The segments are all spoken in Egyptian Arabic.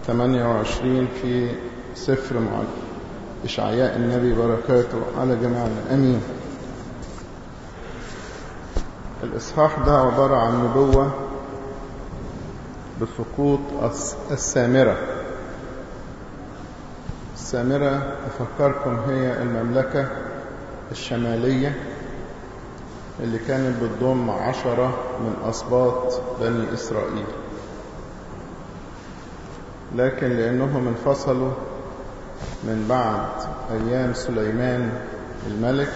28 في سفر مع إشعياء النبي بركاته على جميعنا أمين الإصحاح ده عبارة عن نبوة بسقوط السامرة السامرة أفكركم هي المملكة الشمالية اللي كانت بتضم عشرة من أسباط بني إسرائيل لكن لأنهم انفصلوا من بعد أيام سليمان الملك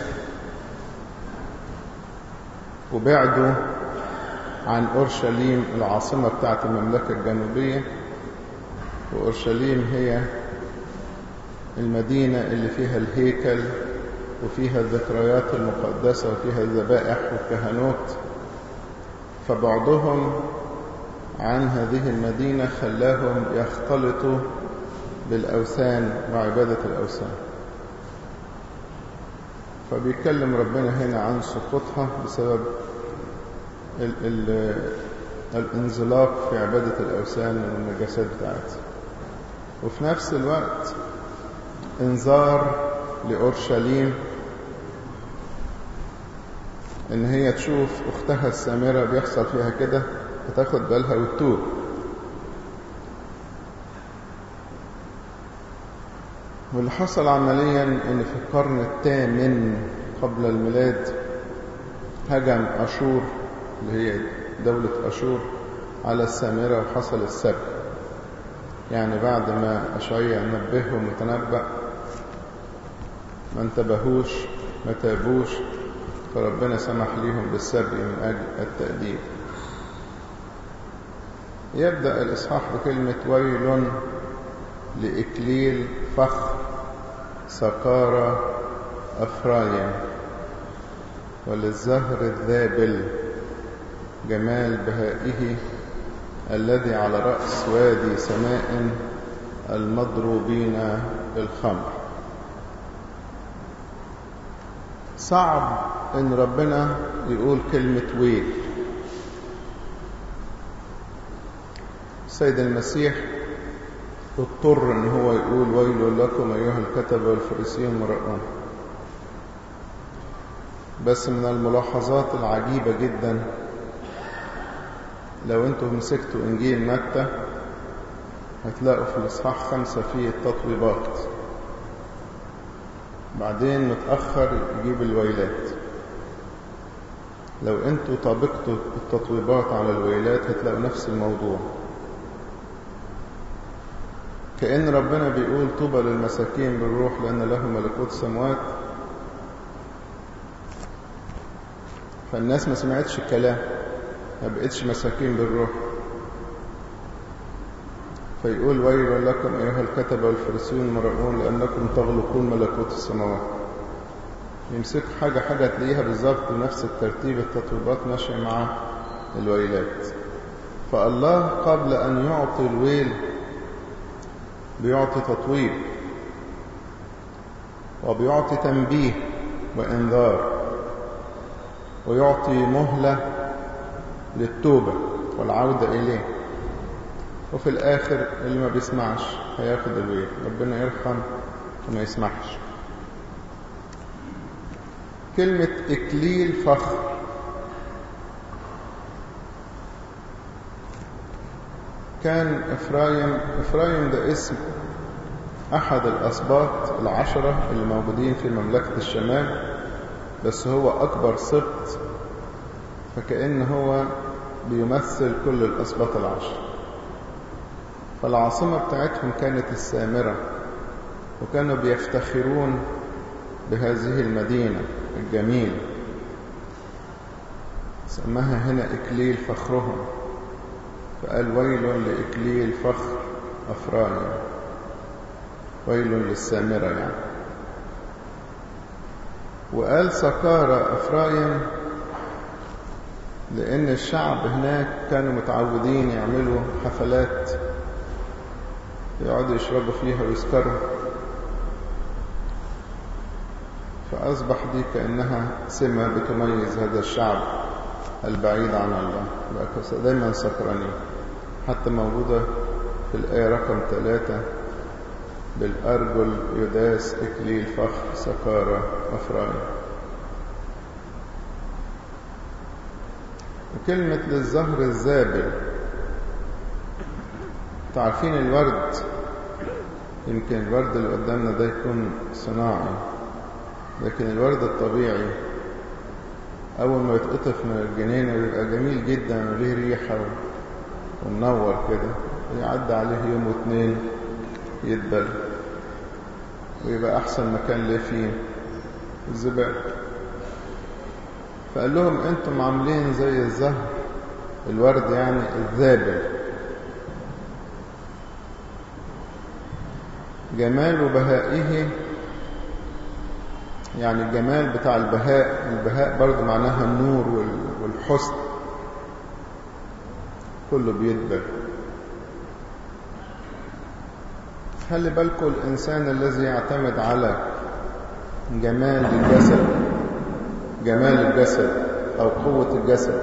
وبعدوا عن أورشليم العاصمة بتاعت المملكة الجنوبية وأورشليم هي المدينة اللي فيها الهيكل وفيها الذكريات المقدسة وفيها الذبائح والكهنوت فبعضهم عن هذه المدينة خلاهم يختلطوا بالأوثان وعبادة الأوثان فبيتكلم ربنا هنا عن سقوطها بسبب ال ال الانزلاق في عبادة الأوثان والنجاسات بتاعتها وفي نفس الوقت انذار لأورشليم ان هي تشوف اختها السامرة بيحصل فيها كده فتاخد بالها وتتوب واللي حصل عمليا ان في القرن الثامن قبل الميلاد هجم اشور اللي هي دولة اشور على السامرة وحصل السبب يعني بعد ما اشعيا نبههم وتنبأ ما انتبهوش ما تابوش فربنا سمح ليهم بالسبي من أجل التأديب يبدأ الإصحاح بكلمة ويل لإكليل فخر سقارة أفرايم وللزهر الذابل جمال بهائه الذي على رأس وادي سماء المضروبين بالخمر صعب ان ربنا يقول كلمة ويل السيد المسيح اضطر ان هو يقول ويل لكم ايها الكتبة والفريسيون المرؤون بس من الملاحظات العجيبة جدا لو انتم مسكتوا انجيل متى هتلاقوا في الاصحاح خمسة فيه التطويبات بعدين متأخر يجيب الويلات لو انتوا طابقتوا التطويبات على الويلات هتلاقوا نفس الموضوع كأن ربنا بيقول طوبى للمساكين بالروح لأن لهم ملكوت السماوات فالناس ما سمعتش الكلام ما بقتش مساكين بالروح فيقول ويل لكم أيها الكتبة والفريسيون المرؤون لأنكم تغلقون ملكوت السماوات يمسك حاجة حاجة تلاقيها بالظبط بنفس الترتيب التطويبات ماشية مع الويلات فالله قبل أن يعطي الويل بيعطي تطويب وبيعطي تنبيه وإنذار ويعطي مهلة للتوبة والعودة إليه وفي الآخر اللي ما بيسمعش هياخد الويل ربنا يرحم وما يسمحش كلمة إكليل فخر كان إفرايم إفرايم ده اسم أحد الأسباط العشرة اللي موجودين في مملكة الشمال بس هو أكبر سبط فكأن هو بيمثل كل الأسباط العشر فالعاصمة بتاعتهم كانت السامرة وكانوا بيفتخرون بهذه المدينة الجميلة سماها هنا إكليل فخرهم فقال ويل لإكليل فخر أفرايم ويل للسامرة يعني وقال سكارى أفرايم لأن الشعب هناك كانوا متعودين يعملوا حفلات يقعدوا يشربوا فيها ويسكروا فأصبح دي كأنها سمة بتميز هذا الشعب البعيد عن الله بقى دايما سكرانين حتى موجودة في الآية رقم ثلاثة بالأرجل يداس إكليل فخر سكارة أفرايم وكلمة للزهر الزابل تعرفين الورد يمكن الورد اللي قدامنا ده يكون صناعي لكن الورد الطبيعي أول ما يتقطف من الجنينة بيبقى جميل جدا وليه ريحة ومنور كده يعدي عليه يوم واتنين يدبل ويبقى أحسن مكان ليه فيه الزبال فقال لهم أنتم عاملين زي الزهر الورد يعني الذابل جمال بهائه يعني الجمال بتاع البهاء البهاء برضو معناها النور والحسن كله بيدبر خلي بالكم الإنسان الذي يعتمد على جمال الجسد جمال الجسد أو قوة الجسد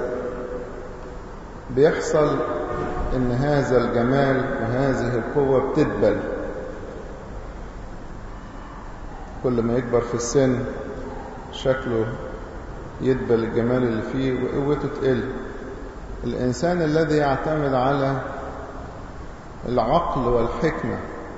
بيحصل إن هذا الجمال وهذه القوة بتدبل كل ما يكبر في السن شكله يدبل الجمال اللي فيه وقوته تقل الإنسان الذي يعتمد على العقل والحكمة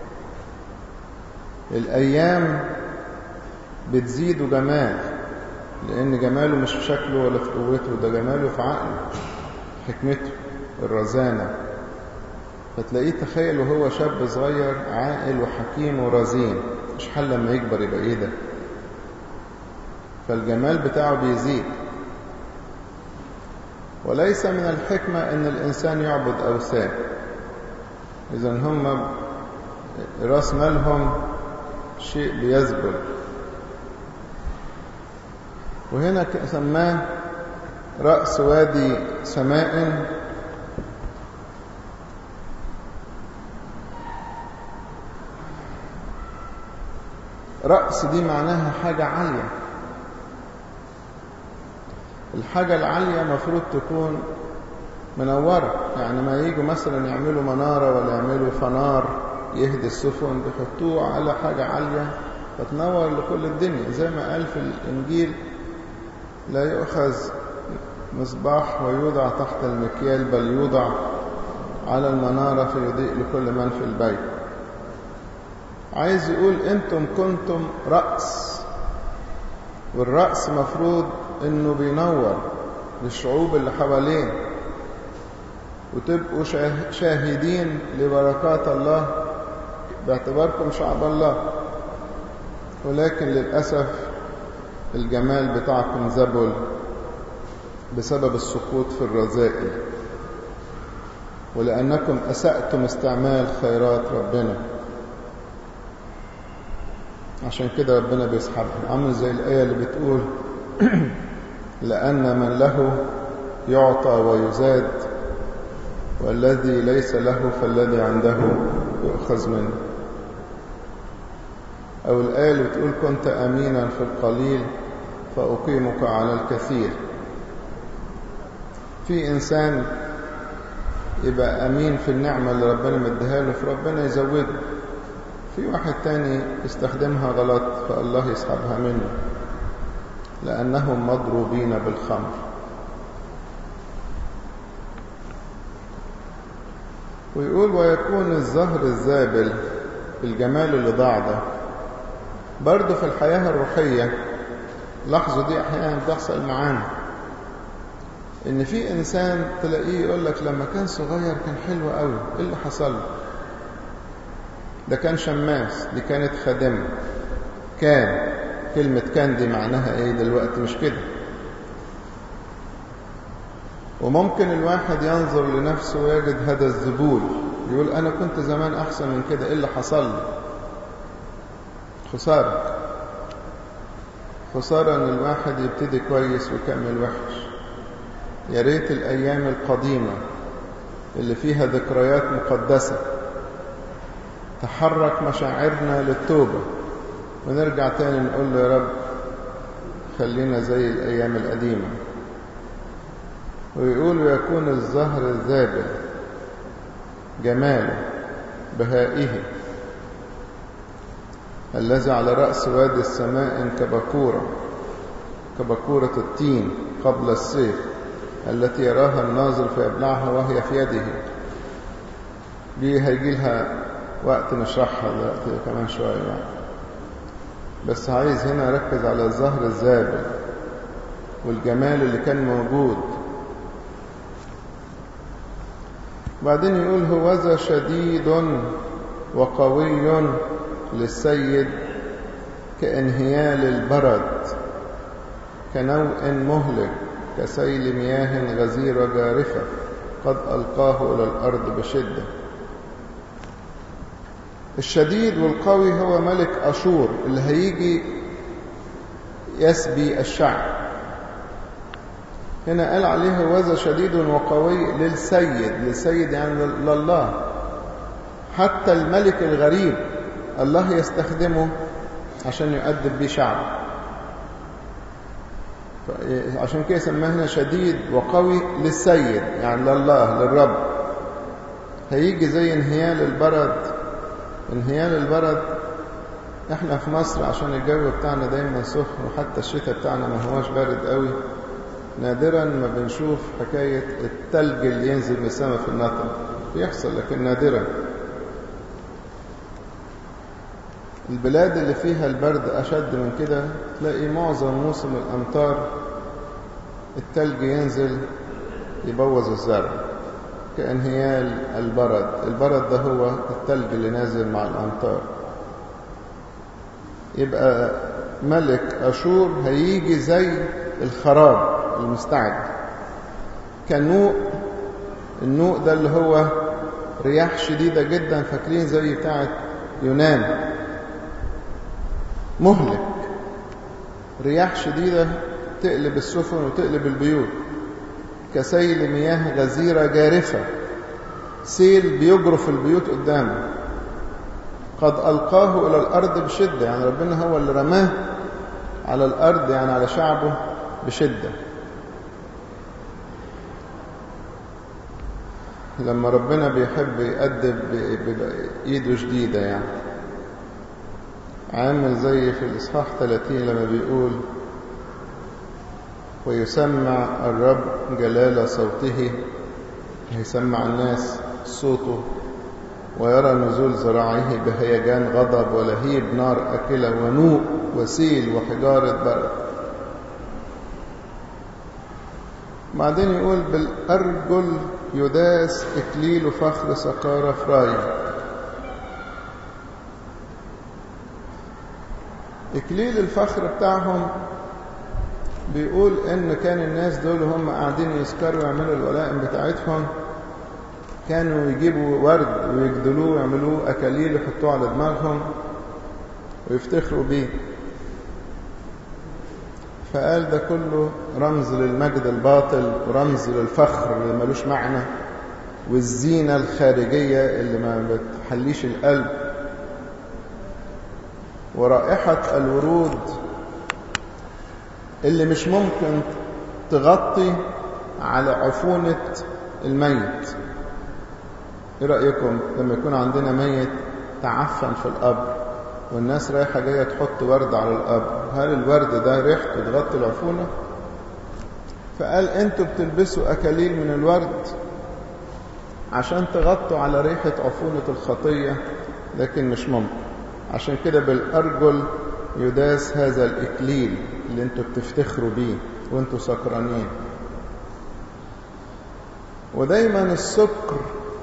الأيام بتزيد جمال لأن جماله مش في شكله ولا في قوته ده جماله في عقله حكمته الرزانة فتلاقيه تخيل وهو شاب صغير عاقل وحكيم ورزين مش حل لما يكبر يبقى ايه ده فالجمال بتاعه بيزيد وليس من الحكمة ان الانسان يعبد اوثان اذا هم راس مالهم شيء بيزبل وهنا سماه رأس وادي سماء رأس دي معناها حاجة عالية الحاجة العالية مفروض تكون منورة يعني ما يجوا مثلا يعملوا منارة ولا يعملوا فنار يهدي السفن بيحطوه على حاجة عالية فتنور لكل الدنيا زي ما قال في الإنجيل لا يؤخذ مصباح ويوضع تحت المكيال بل يوضع على المنارة فيضيء لكل من في البيت عايز يقول انتم كنتم رأس والرأس مفروض انه بينور للشعوب اللي حواليه وتبقوا شاهدين لبركات الله باعتباركم شعب الله ولكن للأسف الجمال بتاعكم زبل بسبب السقوط في الرذائل ولأنكم أسأتم استعمال خيرات ربنا عشان كده ربنا بيسحبها عامل زي الآية اللي بتقول لأن من له يعطى ويزاد والذي ليس له فالذي عنده يؤخذ منه أو الآية اللي بتقول كنت أمينا في القليل فأقيمك على الكثير في إنسان يبقى أمين في النعمة اللي ربنا مديها له فربنا يزوده في واحد تاني يستخدمها غلط فالله يسحبها منه لأنهم مضروبين بالخمر ويقول ويكون الزهر الزابل الجمال اللي ضاع ده برضه في الحياة الروحية لاحظوا دي أحيانا بتحصل معانا إن في إنسان تلاقيه يقول لك لما كان صغير كان حلو قوي إيه اللي حصل له؟ ده كان شماس دي كانت خادمة كان كلمة كان دي معناها ايه دلوقتي مش كده وممكن الواحد ينظر لنفسه ويجد هذا الذبول يقول أنا كنت زمان أحسن من كده إيه اللي حصل لي خسارة خسارة أن الواحد يبتدي كويس ويكمل وحش يا ريت الأيام القديمة اللي فيها ذكريات مقدسة تحرك مشاعرنا للتوبة ونرجع تاني نقول له يا رب خلينا زي الأيام القديمة ويقول يكون الزهر الذابل جماله بهائه الذي على رأس وادي السماء كبكورة كبكورة التين قبل السيف التي يراها الناظر فيبلعها وهي في يده دي هيجي لها وقت نشرحها دلوقتي كمان شوية يعني. بس عايز هنا أركز على الزهر الزابل والجمال اللي كان موجود بعدين يقول هوذا شديد وقوي للسيد كانهيال البرد كنوء مهلك كسيل مياه غزيرة جارفة قد ألقاه إلى الأرض بشدة الشديد والقوي هو ملك أشور اللي هيجي يسبي الشعب هنا قال عليه هوذا شديد وقوي للسيد للسيد يعني لله حتى الملك الغريب الله يستخدمه عشان يؤدب بيه شعبه عشان كده سماه هنا شديد وقوي للسيد يعني لله للرب هيجي زي انهيال البرد انهيال البرد احنا في مصر عشان الجو بتاعنا دايما سخن وحتى الشتاء بتاعنا ما هواش بارد قوي نادرا ما بنشوف حكاية التلج اللي ينزل من السماء في النطل بيحصل لكن نادرا البلاد اللي فيها البرد أشد من كده تلاقي معظم موسم الأمطار التلج ينزل يبوظ الزرع كانهيال البرد البرد ده هو التلج اللي نازل مع الأمطار يبقى ملك أشور هيجي زي الخراب المستعد كنوء النوء ده اللي هو رياح شديدة جدا فاكرين زي بتاعة يونان مهلك رياح شديدة تقلب السفن وتقلب البيوت كسيل مياه غزيرة جارفة سيل بيجرف البيوت قدامه قد ألقاه إلى الأرض بشدة يعني ربنا هو اللي رماه على الأرض يعني على شعبه بشدة لما ربنا بيحب يأدب بإيده شديدة يعني عامل زي في الإصحاح 30 لما بيقول ويسمع الرب جلال صوته هيسمع الناس صوته ويرى نزول ذراعيه بهيجان غضب ولهيب نار أكلة ونوء وسيل وحجارة برد بعدين يقول بالأرجل يداس إكليل فخر سقارة فراي إكليل الفخر بتاعهم بيقول إن كان الناس دول هم قاعدين يسكروا يعملوا الولائم بتاعتهم كانوا يجيبوا ورد ويجدلوه ويعملوه أكاليل يحطوه على دماغهم ويفتخروا بيه فقال ده كله رمز للمجد الباطل ورمز للفخر اللي ملوش معنى والزينة الخارجية اللي ما بتحليش القلب ورائحة الورود اللي مش ممكن تغطي على عفونة الميت ايه رأيكم لما يكون عندنا ميت تعفن في القبر والناس رايحة جاية تحط ورد على القبر هل الورد ده ريحته تغطي العفونة فقال انتوا بتلبسوا أكاليل من الورد عشان تغطوا على ريحة عفونة الخطية لكن مش ممكن عشان كده بالأرجل يداس هذا الإكليل اللي انتوا بتفتخروا بيه وانتوا سكرانين ودايما السكر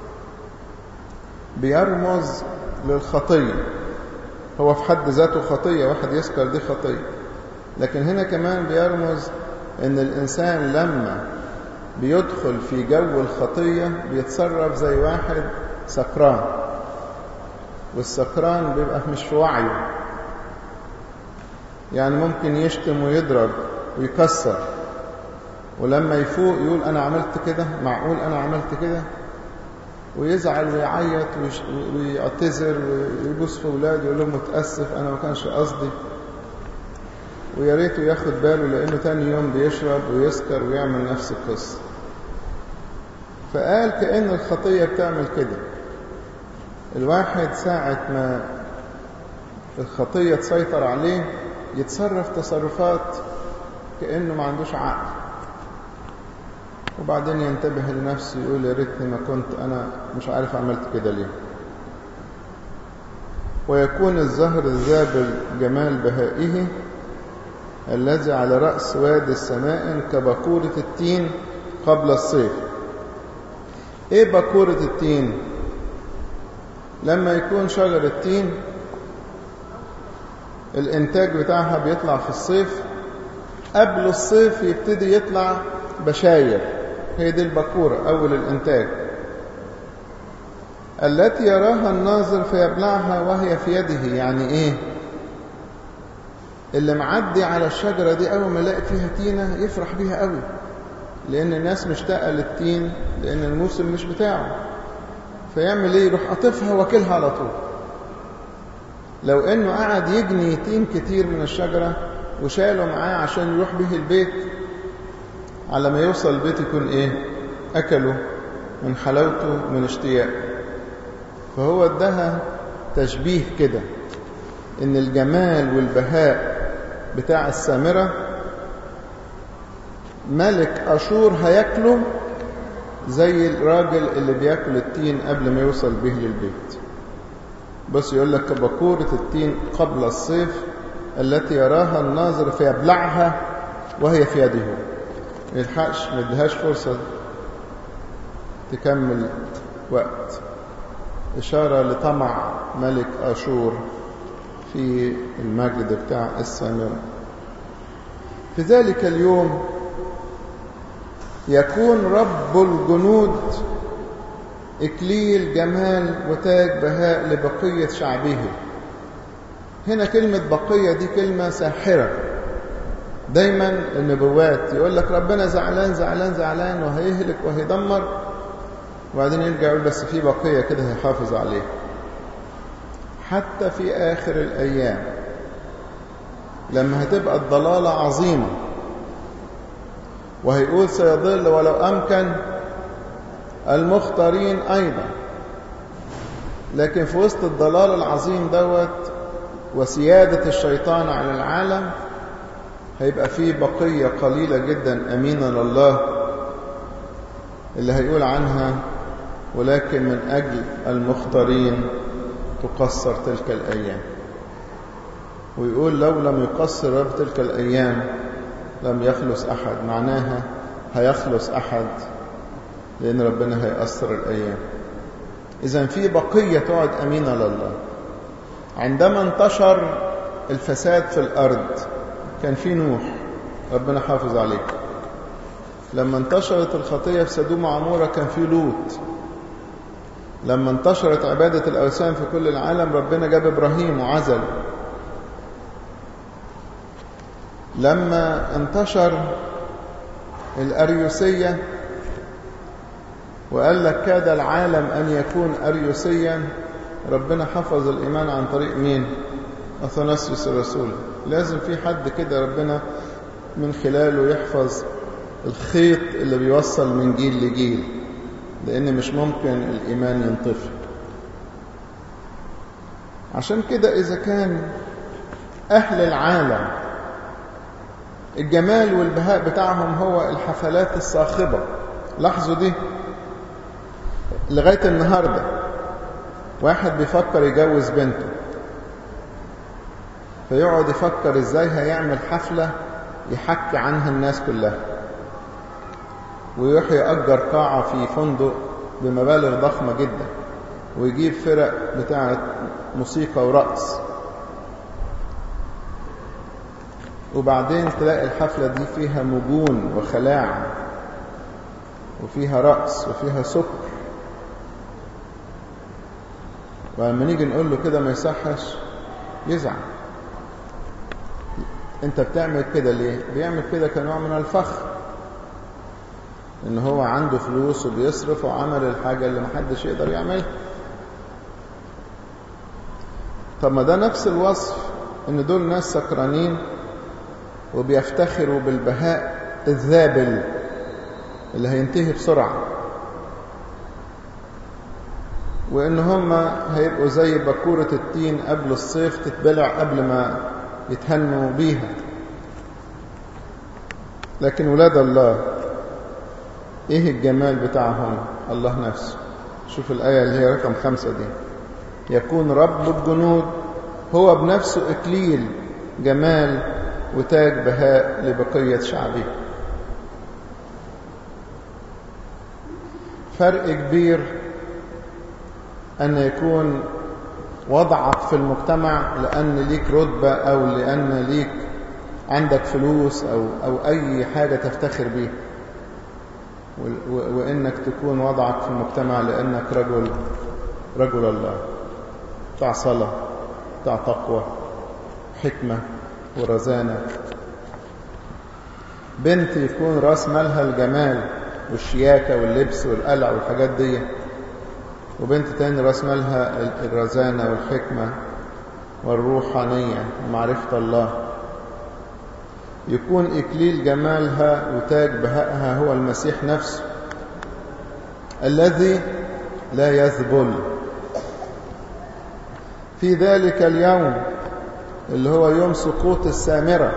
بيرمز للخطية هو في حد ذاته خطية واحد يسكر دي خطية لكن هنا كمان بيرمز ان الانسان لما بيدخل في جو الخطية بيتصرف زي واحد سكران والسكران بيبقى مش في وعيه يعني ممكن يشتم ويضرب ويكسر ولما يفوق يقول انا عملت كده معقول انا عملت كده ويزعل ويعيط ويعتذر ويبوس في اولاده يقول لهم متاسف انا ما كانش قصدي ويا ريته ياخد باله لانه تاني يوم بيشرب ويسكر ويعمل نفس القصه فقال كأن الخطية بتعمل كده الواحد ساعة ما الخطية تسيطر عليه يتصرف تصرفات كأنه ما عندوش عقل وبعدين ينتبه لنفسه يقول يا ريتني ما كنت أنا مش عارف عملت كده ليه ويكون الزهر الذابل جمال بهائه الذي على رأس وادي السماء كبكورة التين قبل الصيف ايه بكورة التين لما يكون شجر التين الانتاج بتاعها بيطلع في الصيف قبل الصيف يبتدي يطلع بشاير هي دي البكورة أول الإنتاج التي يراها الناظر فيبلعها وهي في يده يعني إيه اللي معدي على الشجرة دي أول ما يلاقي فيها تينة يفرح بيها قوي لأن الناس مشتاقة للتين لأن الموسم مش بتاعه فيعمل إيه يروح قاطفها واكلها على طول لو إنه قعد يجني تين كتير من الشجرة وشاله معاه عشان يروح به البيت على ما يوصل البيت يكون إيه أكله من حلاوته من اشتياق فهو ادها تشبيه كده ان الجمال والبهاء بتاع السامرة ملك أشور هياكله زي الراجل اللي بياكل التين قبل ما يوصل به للبيت بس يقول لك بكورة التين قبل الصيف التي يراها الناظر فيبلعها وهي في يده ما يلحقش ما يديهاش فرصة تكمل وقت إشارة لطمع ملك أشور في المجد بتاع السامرة في ذلك اليوم يكون رب الجنود إكليل جمال وتاج بهاء لبقية شعبه هنا كلمة بقية دي كلمة ساحرة دايما النبوات يقول لك ربنا زعلان زعلان زعلان وهيهلك وهيدمر وبعدين يرجع يقول بس في بقية كده هيحافظ عليه حتى في آخر الأيام لما هتبقى الضلالة عظيمة وهيقول سيضل ولو أمكن المختارين أيضا لكن في وسط الضلال العظيم دوت وسيادة الشيطان على العالم هيبقى فيه بقية قليلة جدا أمينة لله اللي هيقول عنها ولكن من أجل المختارين تقصر تلك الأيام ويقول لو لم يقصر رب تلك الأيام لم يخلص أحد معناها هيخلص أحد لأن ربنا هيأثر الأيام إذا في بقية تقعد أمينة لله عندما انتشر الفساد في الأرض كان في نوح ربنا حافظ عليه لما انتشرت الخطية في سدوم وعمورة كان في لوط لما انتشرت عبادة الأوثان في كل العالم ربنا جاب إبراهيم وعزل لما انتشر الأريوسية وقال لك كاد العالم أن يكون أريوسيا ربنا حفظ الإيمان عن طريق مين أثناسيوس الرسول لازم في حد كده ربنا من خلاله يحفظ الخيط اللي بيوصل من جيل لجيل لأن مش ممكن الإيمان ينطفي عشان كده إذا كان أهل العالم الجمال والبهاء بتاعهم هو الحفلات الصاخبة لاحظوا دي لغاية النهاردة واحد بيفكر يجوز بنته فيقعد يفكر ازاي هيعمل حفلة يحكي عنها الناس كلها ويروح يأجر قاعة في فندق بمبالغ ضخمة جدا ويجيب فرق بتاعة موسيقى ورقص وبعدين تلاقي الحفلة دي فيها مجون وخلاع وفيها رقص وفيها سكر ولما نيجي نقول له كده ما يصحش يزعل انت بتعمل كده ليه بيعمل كده كنوع من الفخر ان هو عنده فلوس وبيصرف وعمل الحاجة اللي محدش يقدر يعملها طب ما ده نفس الوصف ان دول ناس سكرانين وبيفتخروا بالبهاء الذابل اللي هينتهي بسرعة وإن هم هيبقوا زي بكورة التين قبل الصيف تتبلع قبل ما يتهنوا بيها لكن ولاد الله ايه الجمال بتاعهم الله نفسه شوف الآية اللي هي رقم خمسة دي يكون رب الجنود هو بنفسه إكليل جمال وتاج بهاء لبقية شعبه فرق كبير أن يكون وضعك في المجتمع لأن ليك رتبة أو لأن ليك عندك فلوس أو, أو أي حاجة تفتخر بيها وإنك تكون وضعك في المجتمع لأنك رجل رجل الله بتاع صلاة بتاع تقوى حكمة ورزانة بنت يكون راس مالها الجمال والشياكة واللبس والقلع والحاجات دي وبنت تاني راس مالها الرزانة والحكمة والروحانية ومعرفة الله يكون إكليل جمالها وتاج بهائها هو المسيح نفسه الذي لا يذبل في ذلك اليوم اللي هو يوم سقوط السامرة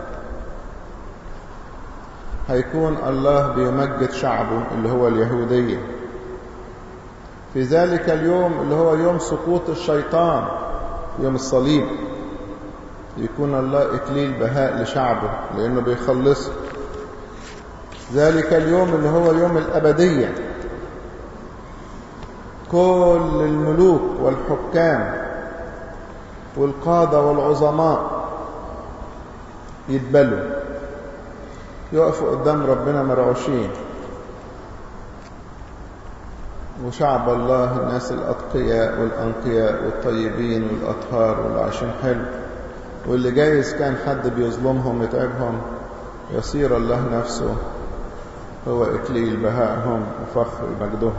هيكون الله بيمجد شعبه اللي هو اليهودية في ذلك اليوم اللي هو يوم سقوط الشيطان يوم الصليب يكون الله إكليل بهاء لشعبه لأنه بيخلصه ذلك اليوم اللي هو يوم الأبدية كل الملوك والحكام والقادة والعظماء يتبلوا يقفوا قدام ربنا مرعوشين وشعب الله الناس الأتقياء والأنقياء والطيبين والأطهار واللي عايشين حلو واللي جايز كان حد بيظلمهم يتعبهم يصير الله نفسه هو إكليل بهائهم وفخر مجدهم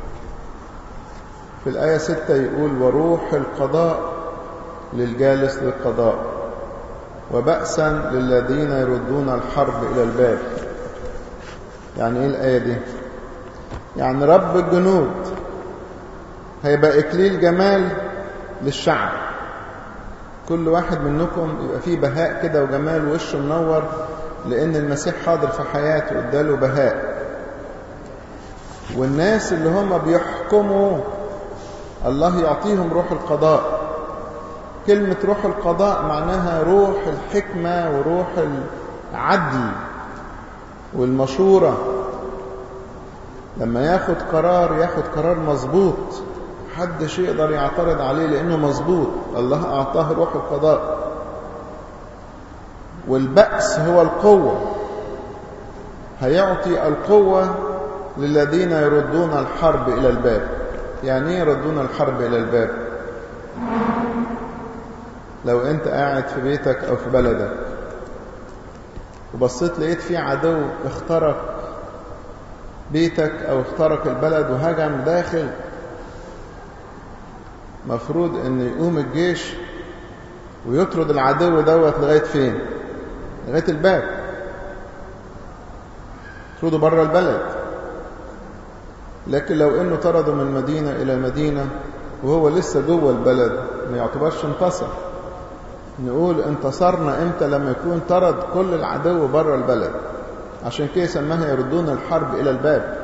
في الآية ستة يقول وروح القضاء للجالس للقضاء وبأسا للذين يردون الحرب إلى الباب يعني إيه الآية دي يعني رب الجنود هيبقى إكليل جمال للشعب كل واحد منكم يبقى فيه بهاء كده وجمال وشه منور لأن المسيح حاضر في حياته اداله بهاء والناس اللي هم بيحكموا الله يعطيهم روح القضاء كلمة روح القضاء معناها روح الحكمة وروح العدل والمشورة لما ياخد قرار ياخد قرار مظبوط محدش يقدر يعترض عليه لأنه مظبوط الله أعطاه روح القضاء والبأس هو القوة هيعطي القوة للذين يردون الحرب إلى الباب يعني ايه يردون الحرب إلى الباب لو أنت قاعد في بيتك أو في بلدك وبصيت لقيت في عدو اخترق بيتك أو اخترق البلد وهجم داخل مفروض ان يقوم الجيش ويطرد العدو دوت لغاية فين لغاية الباب يطرده بره البلد لكن لو انه طرده من مدينة الى مدينة وهو لسه جوه البلد ما يعتبرش انتصر نقول انتصرنا امتى لما يكون طرد كل العدو بره البلد عشان كده سماها يردون الحرب الى الباب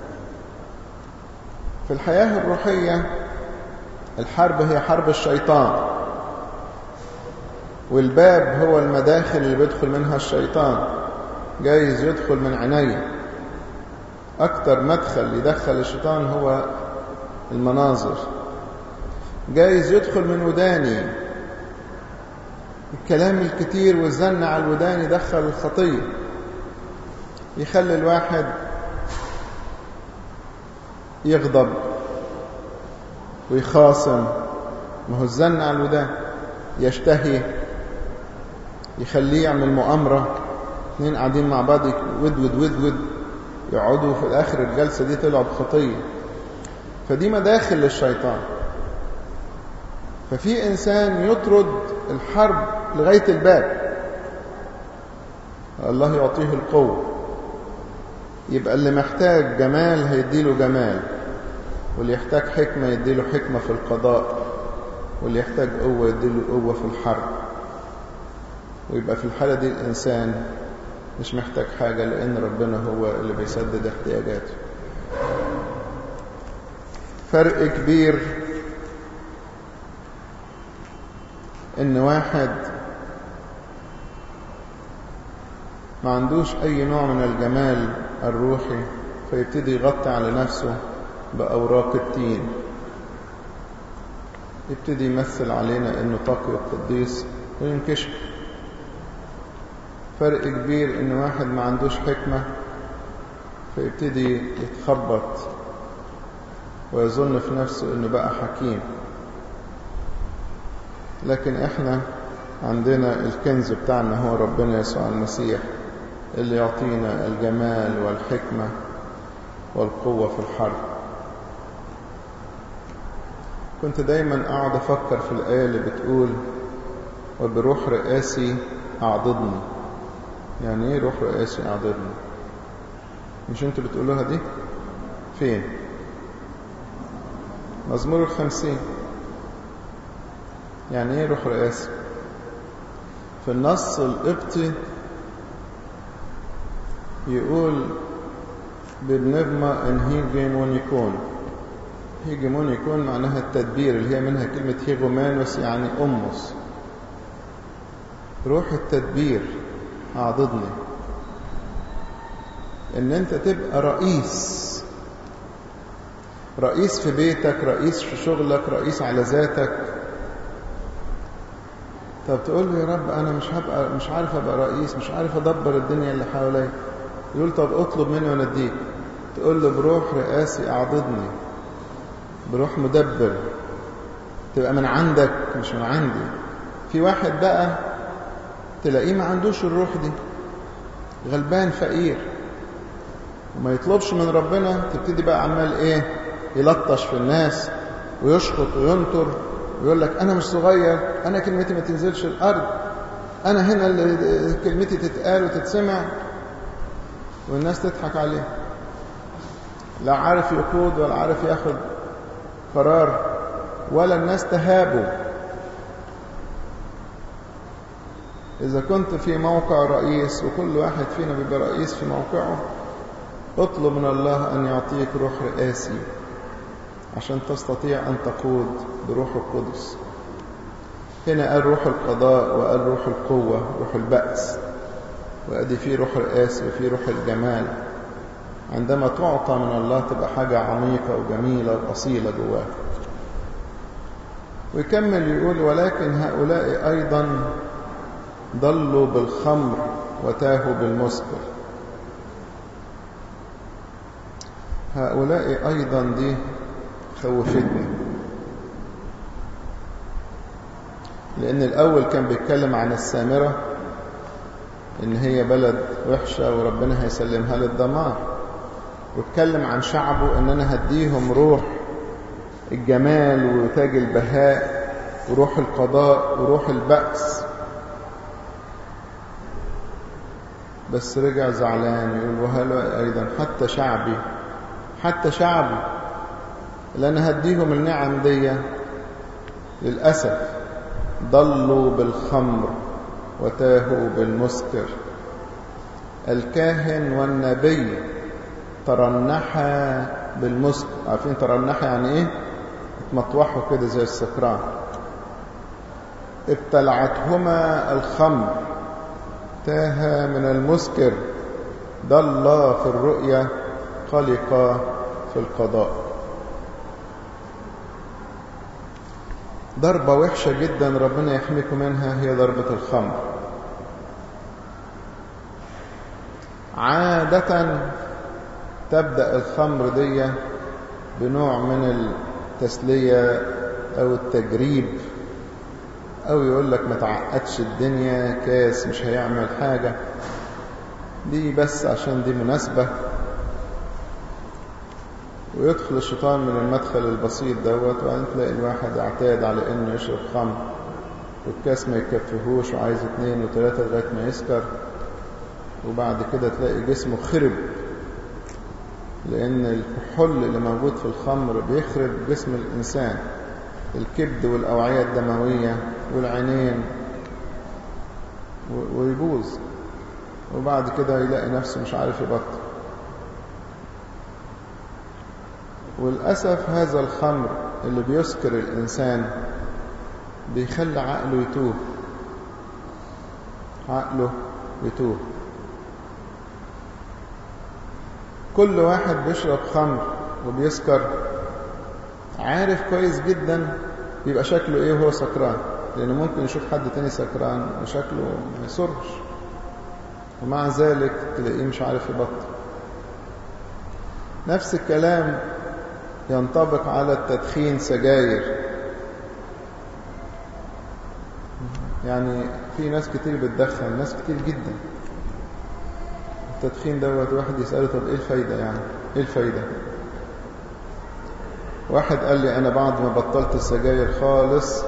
في الحياة الروحية الحرب هي حرب الشيطان والباب هو المداخل اللي بيدخل منها الشيطان جايز يدخل من عيني أكتر مدخل يدخل الشيطان هو المناظر جايز يدخل من وداني الكلام الكتير والزن على الودان يدخل الخطية يخلي الواحد يغضب ويخاصم ما هو الزن على الودان يشتهي يخليه يعمل مؤامرة اثنين قاعدين مع بعض ود ود ود ود يقعدوا في الآخر الجلسة دي طلعوا بخطية فدي مداخل للشيطان ففي إنسان يطرد الحرب لغاية الباب الله يعطيه القوة يبقى اللي محتاج جمال هيديله جمال واللي يحتاج حكمة يديله حكمة في القضاء واللي يحتاج قوة يديله قوة في الحرب ويبقى في الحالة دي الإنسان مش محتاج حاجة لأن ربنا هو اللي بيسدد احتياجاته فرق كبير إن واحد ما عندوش أي نوع من الجمال الروحي فيبتدي يغطي على نفسه بأوراق التين يبتدي يمثل علينا إنه تقي القديس وينكشف فرق كبير إن واحد ما عندوش حكمة فيبتدي يتخبط ويظن في نفسه إنه بقى حكيم لكن إحنا عندنا الكنز بتاعنا هو ربنا يسوع المسيح اللي يعطينا الجمال والحكمة والقوة في الحرب كنت دايما أقعد أفكر في الآية اللي بتقول وبروح رئاسي أعضدني يعني إيه روح رئاسي أعضدني مش أنتوا بتقولوها دي فين مزمور الخمسين يعني إيه روح رئاسي في النص القبطي يقول بالنغمة ان هيجيمونيكون هيجيمونيكون معناها التدبير اللي هي منها كلمة هيغومانوس يعني أمس روح التدبير أعضدني ان انت تبقى رئيس رئيس في بيتك رئيس في شغلك رئيس على ذاتك طب تقول له يا رب انا مش هبقى مش عارف ابقى رئيس مش عارف ادبر الدنيا اللي حواليا يقول طب اطلب مني وانا اديك تقول له بروح رئاسي اعضدني بروح مدبر تبقى من عندك مش من عندي في واحد بقى تلاقيه ما عندوش الروح دي غلبان فقير وما يطلبش من ربنا تبتدي بقى عمال ايه يلطش في الناس ويشخط وينطر ويقول لك انا مش صغير انا كلمتي ما تنزلش الارض انا هنا اللي كلمتي تتقال وتتسمع والناس تضحك عليه لا عارف يقود ولا عارف ياخد قرار ولا الناس تهابه إذا كنت في موقع رئيس وكل واحد فينا بيبقى رئيس في موقعه اطلب من الله أن يعطيك روح رئاسي عشان تستطيع أن تقود بروح القدس هنا قال روح القضاء وقال روح القوة روح البأس وأدي فيه روح القاسي وفيه روح الجمال عندما تعطى من الله تبقى حاجة عميقة وجميلة وأصيلة جواك ويكمل يقول ولكن هؤلاء أيضا ضلوا بالخمر وتاهوا بالمسكر هؤلاء أيضا دي خوفتني لأن الأول كان بيتكلم عن السامرة إن هي بلد وحشة وربنا هيسلمها للدمار واتكلم عن شعبه إن أنا هديهم روح الجمال وتاج البهاء وروح القضاء وروح البأس بس رجع زعلان يقول وهلا أيضا حتى شعبي حتى شعبي اللي أنا هديهم النعم دي للأسف ضلوا بالخمر وتاهوا بالمسكر الكاهن والنبي ترنحا بالمسكر عارفين ترنحا يعني ايه اتمطوحوا كده زي السكران ابتلعتهما الخمر تاه من المسكر ضل في الرؤيا قلق في القضاء ضربة وحشة جدا ربنا يحميكم منها هي ضربة الخمر عادة تبدأ الخمر دي بنوع من التسلية أو التجريب أو يقول لك ما تعقدش الدنيا كاس مش هيعمل حاجة دي بس عشان دي مناسبة ويدخل الشيطان من المدخل البسيط دوت وبعدين تلاقي الواحد اعتاد على انه يشرب خمر والكاس ما يكفيهوش وعايز اتنين وتلاتة لغاية ما يسكر وبعد كده تلاقي جسمه خرب لأن الكحول اللي موجود في الخمر بيخرب جسم الإنسان الكبد والأوعية الدموية والعينين ويبوظ وبعد كده يلاقي نفسه مش عارف يبطل وللأسف هذا الخمر اللي بيسكر الإنسان بيخلي عقله يتوه عقله يتوه كل واحد بيشرب خمر وبيسكر عارف كويس جدا بيبقى شكله ايه وهو سكران لانه ممكن يشوف حد تاني سكران وشكله ما يسرش ومع ذلك تلاقيه مش عارف يبطل نفس الكلام ينطبق على التدخين سجاير يعني في ناس كتير بتدخن ناس كتير جدا التدخين دوت واحد يسأله طب ايه الفايدة يعني ايه الفايدة واحد قال لي انا بعد ما بطلت السجاير خالص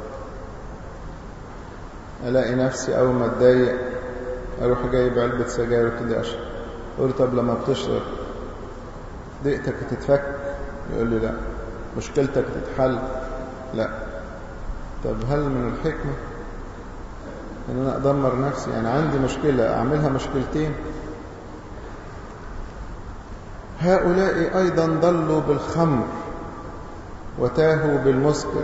الاقي نفسي اول ما اتضايق اروح جايب علبة سجاير وابتدي اشرب قلت طب لما بتشرب ضيقتك تتفك يقول لي لا مشكلتك تتحل لا طب هل من الحكمة ان انا ادمر نفسي يعني عندي مشكلة اعملها مشكلتين هؤلاء ايضا ضلوا بالخمر وتاهوا بالمسكر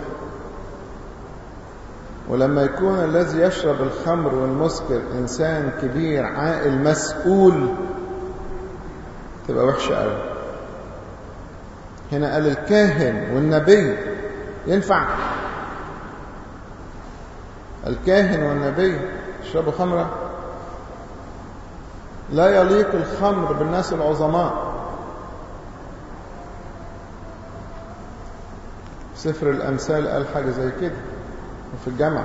ولما يكون الذي يشرب الخمر والمسكر انسان كبير عاقل مسؤول تبقى وحشه قوي هنا قال الكاهن والنبي ينفع الكاهن والنبي يشربوا خمرة لا يليق الخمر بالناس العظماء سفر الأمثال قال حاجة زي كده وفي الجامعة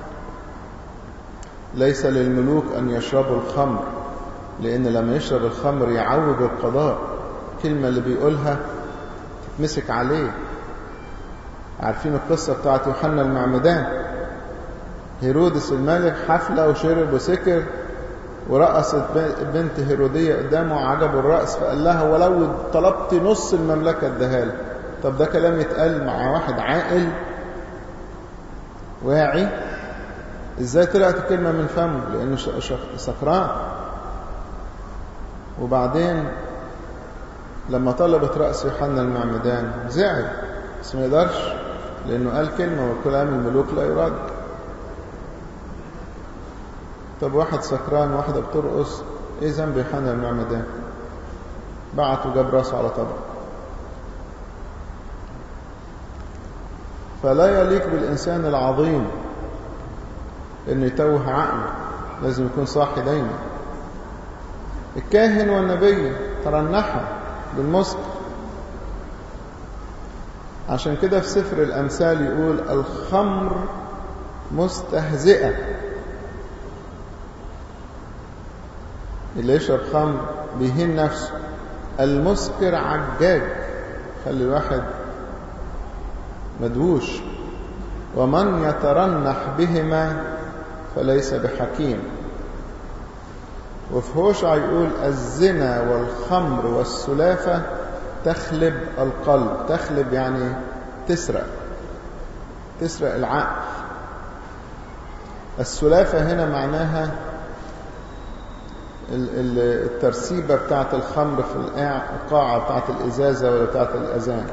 ليس للملوك أن يشربوا الخمر لأن لما يشرب الخمر يعوج القضاء كلمة اللي بيقولها تتمسك عليه عارفين القصة بتاعت يوحنا المعمدان هيرودس الملك حفلة وشرب وسكر ورقصت بنت هيرودية قدامه وعجبه الرقص فقال لها ولو طلبت نص المملكة اداها لك طب ده كلام يتقال مع واحد عاقل واعي ازاي طلعت الكلمة من فمه لانه سكران وبعدين لما طلبت رأس يوحنا المعمدان زعل بس ما يقدرش لانه قال كلمة وكلام الملوك لا يرد طب واحد سكران واحدة بترقص ايه ذنب يوحنا المعمدان بعت وجاب راسه على طبق فلا يليق بالإنسان العظيم أنه يتوه عقله لازم يكون صاحي دايما الكاهن والنبي ترنحوا بالمسك عشان كده في سفر الأمثال يقول الخمر مستهزئة اللي يشرب خمر بيهين نفسه المسكر عجاج خلي الواحد مدهوش ومن يترنح بهما فليس بحكيم وفي هوشع يقول الزنا والخمر والسلافة تخلب القلب تخلب يعني تسرق تسرق العقل السلافة هنا معناها الترسيبة بتاعت الخمر في القاعة بتاعت الإزازة ولا بتاعت الأذان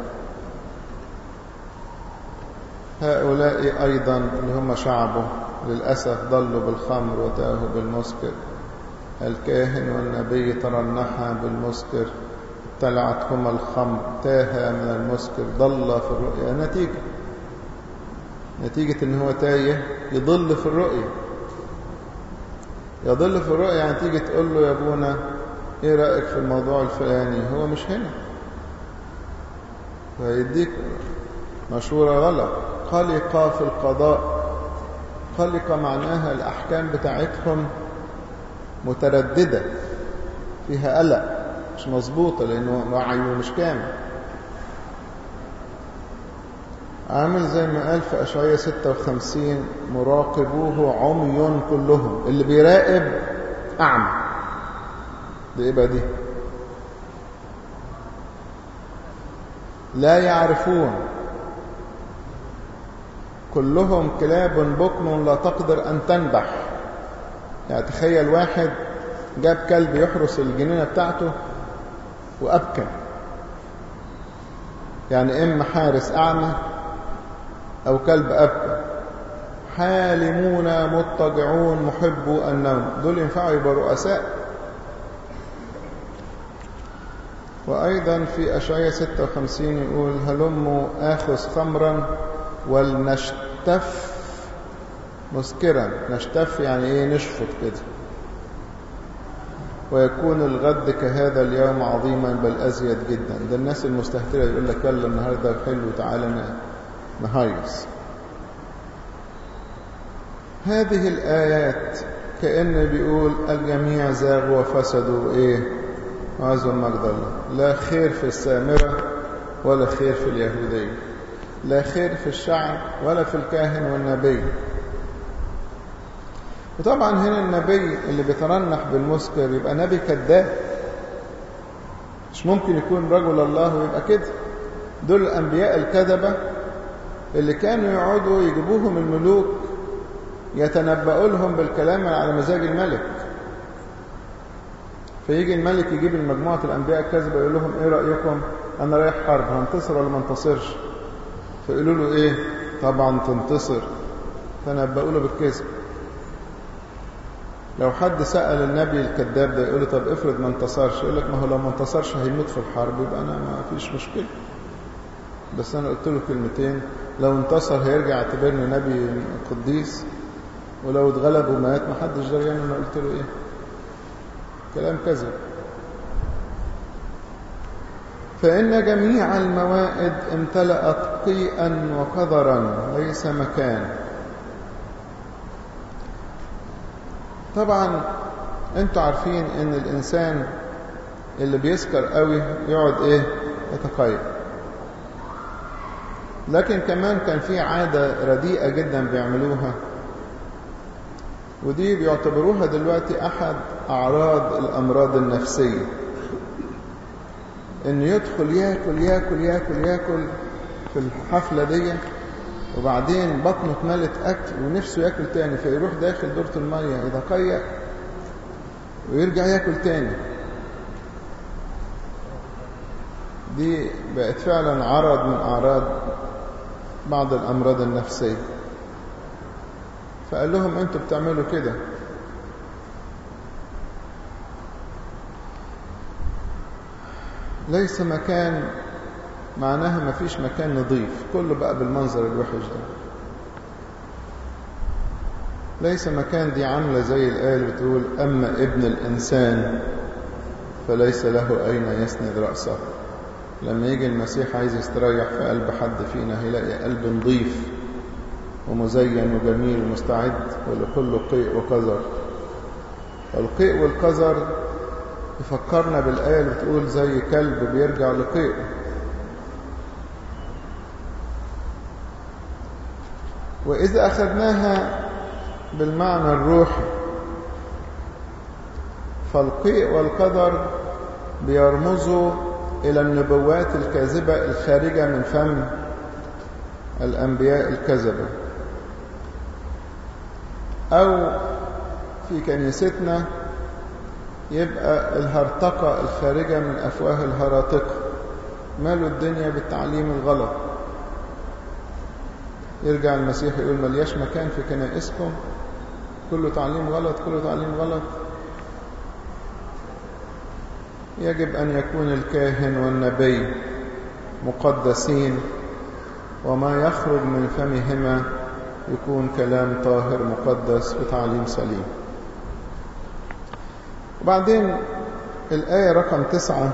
هؤلاء أيضا اللي هم شعبه للأسف ضلوا بالخمر وتاهوا بالمسكر الكاهن والنبي ترنحا بالمسكر ابتلعتهما الخمر تاها من المسكر ضل في الرؤيا نتيجة نتيجة ان هو تايه يضل في الرؤية يضل في الرؤية يعني تيجي تقول له يا ابونا ايه رأيك في الموضوع الفلاني هو مش هنا فيديك مشورة غلط قلق في القضاء قلق معناها الأحكام بتاعتهم مترددة فيها قلق مش مظبوطة لأنه وعيه مش كامل عامل زي ما قال في أشعية 56 مراقبوه عمي كلهم اللي بيراقب أعمى دي إيه بقى دي لا يعرفون كلهم كلاب بكم لا تقدر أن تنبح يعني تخيل واحد جاب كلب يحرس الجنينة بتاعته وأبكى يعني إما حارس أعمى أو كلب أبكى حالمون مضطجعون محبوا النوم دول ينفعوا يبقى رؤساء وأيضا في أشعية 56 يقول هلموا آخذ خمرا ولنشتف مسكرا نشتف يعني ايه نشفط كده ويكون الغد كهذا اليوم عظيما بل أزيد جدا ده الناس المستهترة يقول لك يلا النهاردة حلو تعالى نهيص هذه الآيات كأن بيقول الجميع زاغوا وفسدوا إيه عزوا مجد الله لا خير في السامرة ولا خير في اليهودية لا خير في الشعب ولا في الكاهن والنبي وطبعا هنا النبي اللي بيترنح بالمسكر يبقى نبي كذاب مش ممكن يكون رجل الله ويبقى كده دول الأنبياء الكذبة اللي كانوا يقعدوا يجيبوهم الملوك يتنبأوا لهم بالكلام على مزاج الملك فيجي الملك يجيب المجموعة الأنبياء الكذبة يقول لهم إيه رأيكم أنا رايح حرب هنتصر ولا ما انتصرش فيقولوا له إيه طبعا تنتصر تنبأوا له بالكذب لو حد سأل النبي الكذاب ده يقول له طب افرض ما انتصرش يقول لك ما هو لو ما انتصرش هيموت في الحرب يبقى أنا ما فيش مشكلة بس أنا قلت له كلمتين لو انتصر هيرجع يعتبرني نبي قديس ولو اتغلب ومات ما حدش دريان انا قلت له ايه كلام كذب فإن جميع الموائد امتلأت قيئا وقذرا ليس مكان طبعا انتوا عارفين ان الانسان اللي بيسكر قوي يقعد ايه يتقيأ لكن كمان كان في عادة رديئة جدا بيعملوها ودي بيعتبروها دلوقتي أحد أعراض الأمراض النفسية إنه يدخل ياكل ياكل ياكل ياكل في الحفلة دي وبعدين بطنه اتملت أكل ونفسه ياكل تاني فيروح داخل دورة المية يتقيأ ويرجع ياكل تاني دي بقت فعلا عرض من أعراض بعض الأمراض النفسية فقال لهم أنتوا بتعملوا كده ليس مكان معناها ما فيش مكان نظيف كله بقى بالمنظر الوحش ده ليس مكان دي عاملة زي الآية اللي بتقول أما ابن الإنسان فليس له أين يسند رأسه لما يجي المسيح عايز يستريح في قلب حد فينا هيلاقي قلب نظيف ومزين وجميل ومستعد ولكل قيء وقذر القيء والقذر يفكرنا بالآية اللي بتقول زي كلب بيرجع لقيء وإذا أخذناها بالمعنى الروحي فالقيء والقدر بيرمزوا إلى النبوات الكاذبة الخارجة من فم الأنبياء الكذبة أو في كنيستنا يبقى الهرطقة الخارجة من أفواه الهراطقة مالوا الدنيا بالتعليم الغلط يرجع المسيح يقول ملياش مكان في كنائسكم كله تعليم غلط كله تعليم غلط يجب أن يكون الكاهن والنبي مقدسين وما يخرج من فمهما يكون كلام طاهر مقدس وتعليم سليم وبعدين الآية رقم تسعة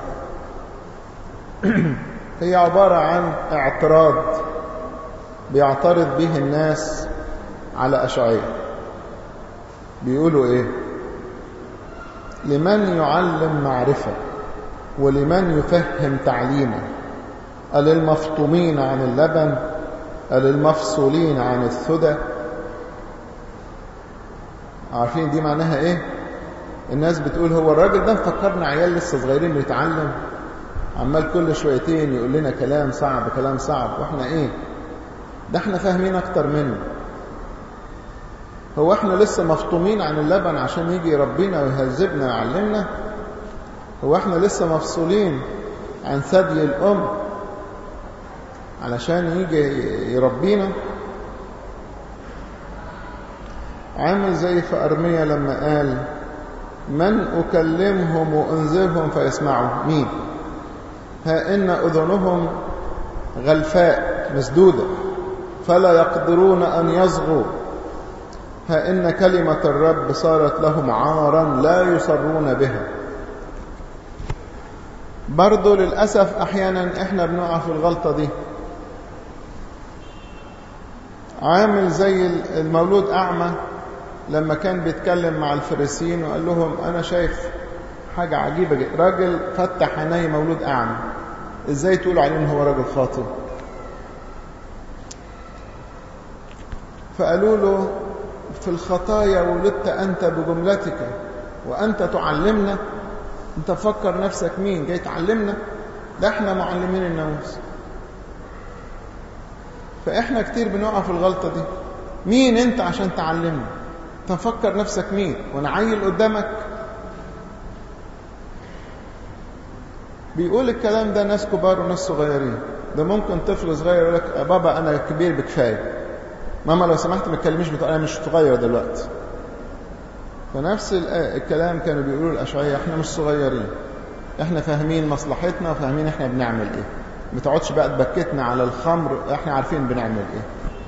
هي عبارة عن اعتراض بيعترض به الناس على أشعية بيقولوا إيه لمن يعلم معرفة ولمن يفهم تعليما قال المفطومين عن اللبن قال المفصولين عن الثدى عارفين دي معناها ايه الناس بتقول هو الراجل ده مفكرنا عيال لسه صغيرين بنتعلم عمال كل شويتين يقول لنا كلام صعب كلام صعب واحنا ايه ده احنا فاهمين اكتر منه هو احنا لسه مفطومين عن اللبن عشان يجي يربينا ويهذبنا ويعلمنا هو احنا لسه مفصولين عن ثدي الام علشان يجي يربينا عامل زي في أرمية لما قال من أكلمهم وأنذرهم فيسمعوا مين ها إن أذنهم غلفاء مسدودة فلا يقدرون أن يصغوا ها إن كلمة الرب صارت لهم عارا لا يصرون بها برضو للأسف أحيانا إحنا بنقع في الغلطة دي عامل زي المولود أعمى لما كان بيتكلم مع الفريسيين وقال لهم أنا شايف حاجة عجيبة جدا راجل فتح عيني مولود أعمى إزاي تقولوا عليه إن هو راجل خاطئ فقالوا له في الخطايا ولدت أنت بجملتك وأنت تعلمنا أنت فكر نفسك مين جاي تعلمنا ده احنا معلمين الناموس فإحنا كتير بنقع في الغلطة دي مين أنت عشان تعلمنا تفكر نفسك مين وانا عيل قدامك بيقول الكلام ده ناس كبار وناس صغيرين ده ممكن طفل صغير يقول لك يا بابا انا كبير بكفايه ماما لو سمحت ما تكلميش بطريقه انا مش صغير دلوقتي فنفس الكلام كانوا بيقولوا الاشعياء احنا مش صغيرين احنا فاهمين مصلحتنا وفاهمين احنا بنعمل ايه ما تقعدش بقى تبكتنا على الخمر احنا عارفين بنعمل ايه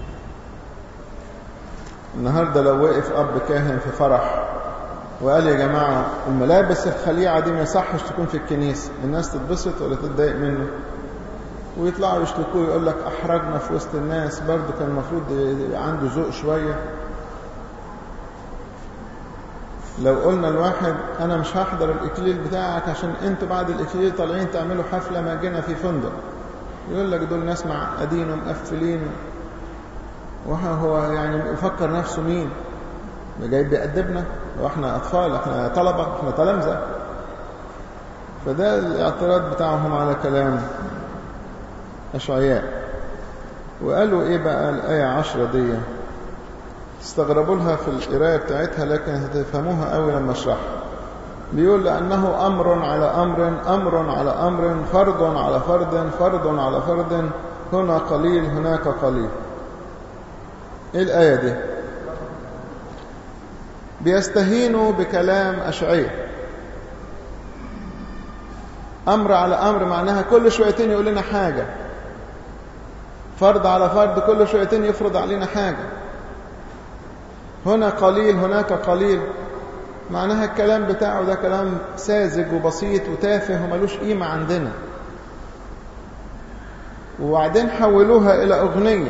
النهاردة لو وقف أب كاهن في فرح وقال يا جماعة الملابس الخليعة دي ما يصحش تكون في الكنيسة الناس تتبسط ولا تتضايق منه ويطلعوا يشتكوا يقول لك أحرجنا في وسط الناس برضه كان المفروض يبقى عنده ذوق شوية لو قلنا الواحد أنا مش هحضر الإكليل بتاعك عشان أنتوا بعد الإكليل طالعين تعملوا حفلة ماجنة في فندق يقول لك دول ناس معقدين ومقفلين وهو يعني يفكر نفسه مين ده جاي بيأدبنا واحنا أطفال احنا طلبة احنا تلامذة فده الاعتراض بتاعهم على كلام أشعياء وقالوا ايه بقى الآية عشرة دي استغربوا لها في القراية بتاعتها لكن هتفهموها قوي لما اشرحها بيقول لأنه أمر على أمر أمر على أمر فرض على فرض فرض على فرض هنا قليل هناك قليل ايه الآية دي بيستهينوا بكلام أشعية أمر على أمر معناها كل شويتين يقول لنا حاجة فرض على فرض كل شويتين يفرض علينا حاجة هنا قليل هناك قليل معناها الكلام بتاعه ده كلام ساذج وبسيط وتافه وملوش قيمة عندنا وبعدين حولوها إلى أغنية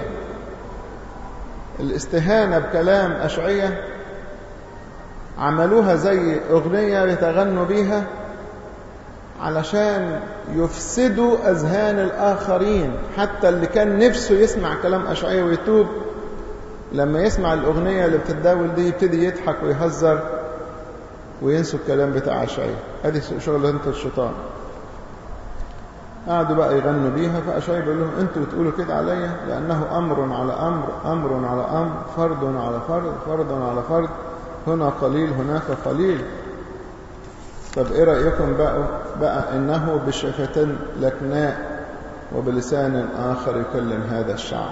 الاستهانة بكلام أشعية عملوها زي أغنية يتغنوا بيها علشان يفسدوا أذهان الآخرين حتى اللي كان نفسه يسمع كلام أشعية ويتوب لما يسمع الأغنية اللي بتتداول دي يبتدي يضحك ويهزر وينسوا الكلام بتاع أشعية هذه شغلة الشيطان قعدوا بقى يغنوا بيها فأشعية بيقول لهم أنتوا بتقولوا كده عليا لأنه أمر على أمر أمر على أمر فرض على فرض فرض على فرض هنا قليل هناك قليل طب إيه رأيكم بقى, بقى إنه بشفة لكناء وبلسان آخر يكلم هذا الشعب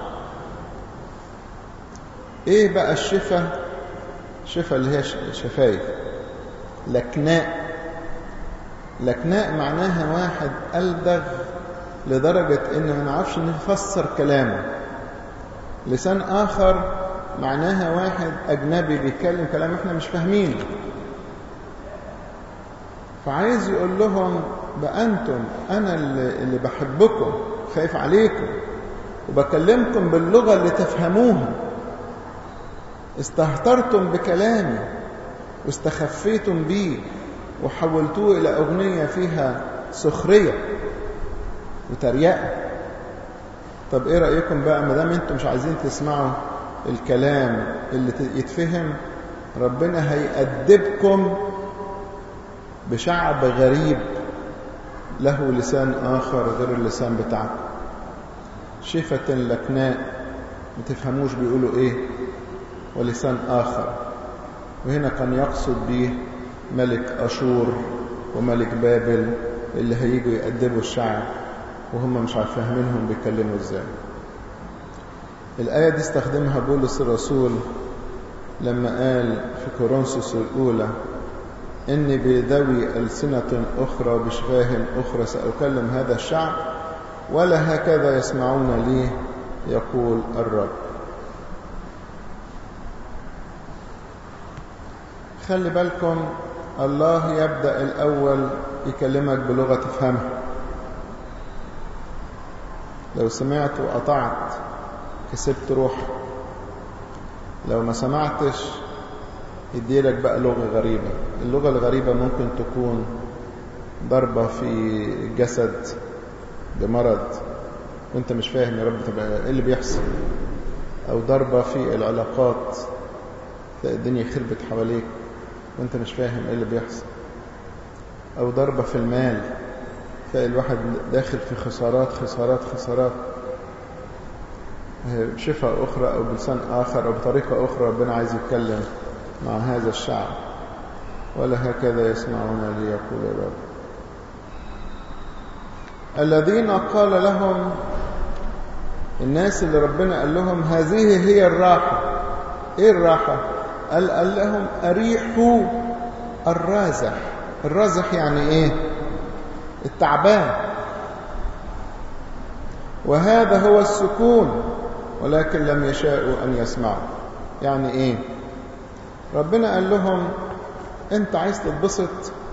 إيه بقى الشفة شفة اللي هي شفايف لكناء لكناء معناها واحد ألدغ لدرجة إن ما نعرفش نفسر كلامه لسان آخر معناها واحد أجنبي بيتكلم كلام إحنا مش فاهمينه فعايز يقول لهم بقى أنتم أنا اللي, اللي بحبكم خايف عليكم وبكلمكم باللغة اللي تفهموها استهترتم بكلامي واستخفيتم بيه وحولتوه إلى أغنية فيها سخرية وتريقة طب إيه رأيكم بقى ما دام أنتم مش عايزين تسمعوا الكلام اللي يتفهم ربنا هيأدبكم بشعب غريب له لسان آخر غير اللسان بتاعكم شفة لكناء ما تفهموش بيقولوا ايه ولسان آخر وهنا كان يقصد به ملك أشور وملك بابل اللي هيجوا يأدبوا الشعب وهم مش فاهمينهم بيتكلموا ازاي الآية دي استخدمها بولس الرسول لما قال في كورنثوس الأولى إني بذوي ألسنة أخرى بشفاه أخرى سأكلم هذا الشعب ولا هكذا يسمعون لي يقول الرب خلي بالكم الله يبدأ الأول يكلمك بلغة تفهمها لو سمعت وقطعت كسبت روح لو ما سمعتش يديلك بقى لغة غريبة اللغة الغريبة ممكن تكون ضربة في الجسد بمرض وانت مش فاهم يا رب تبقى ايه اللي بيحصل او ضربة في العلاقات تلاقي الدنيا خربت حواليك وانت مش فاهم ايه اللي بيحصل او ضربة في المال تلاقي الواحد داخل في خسارات خسارات خسارات بشفاء أخرى أو بلسان آخر أو بطريقة أخرى ربنا عايز يتكلم مع هذا الشعب ولا هكذا يسمعون لي يقول الرب الذين قال لهم الناس اللي ربنا قال لهم هذه هي الراحة ايه الراحة قال, قال لهم أريحوا الرازح الرازح يعني ايه التعبان وهذا هو السكون ولكن لم يشاءوا أن يسمعوا يعني ايه ربنا قال لهم انت عايز تتبسط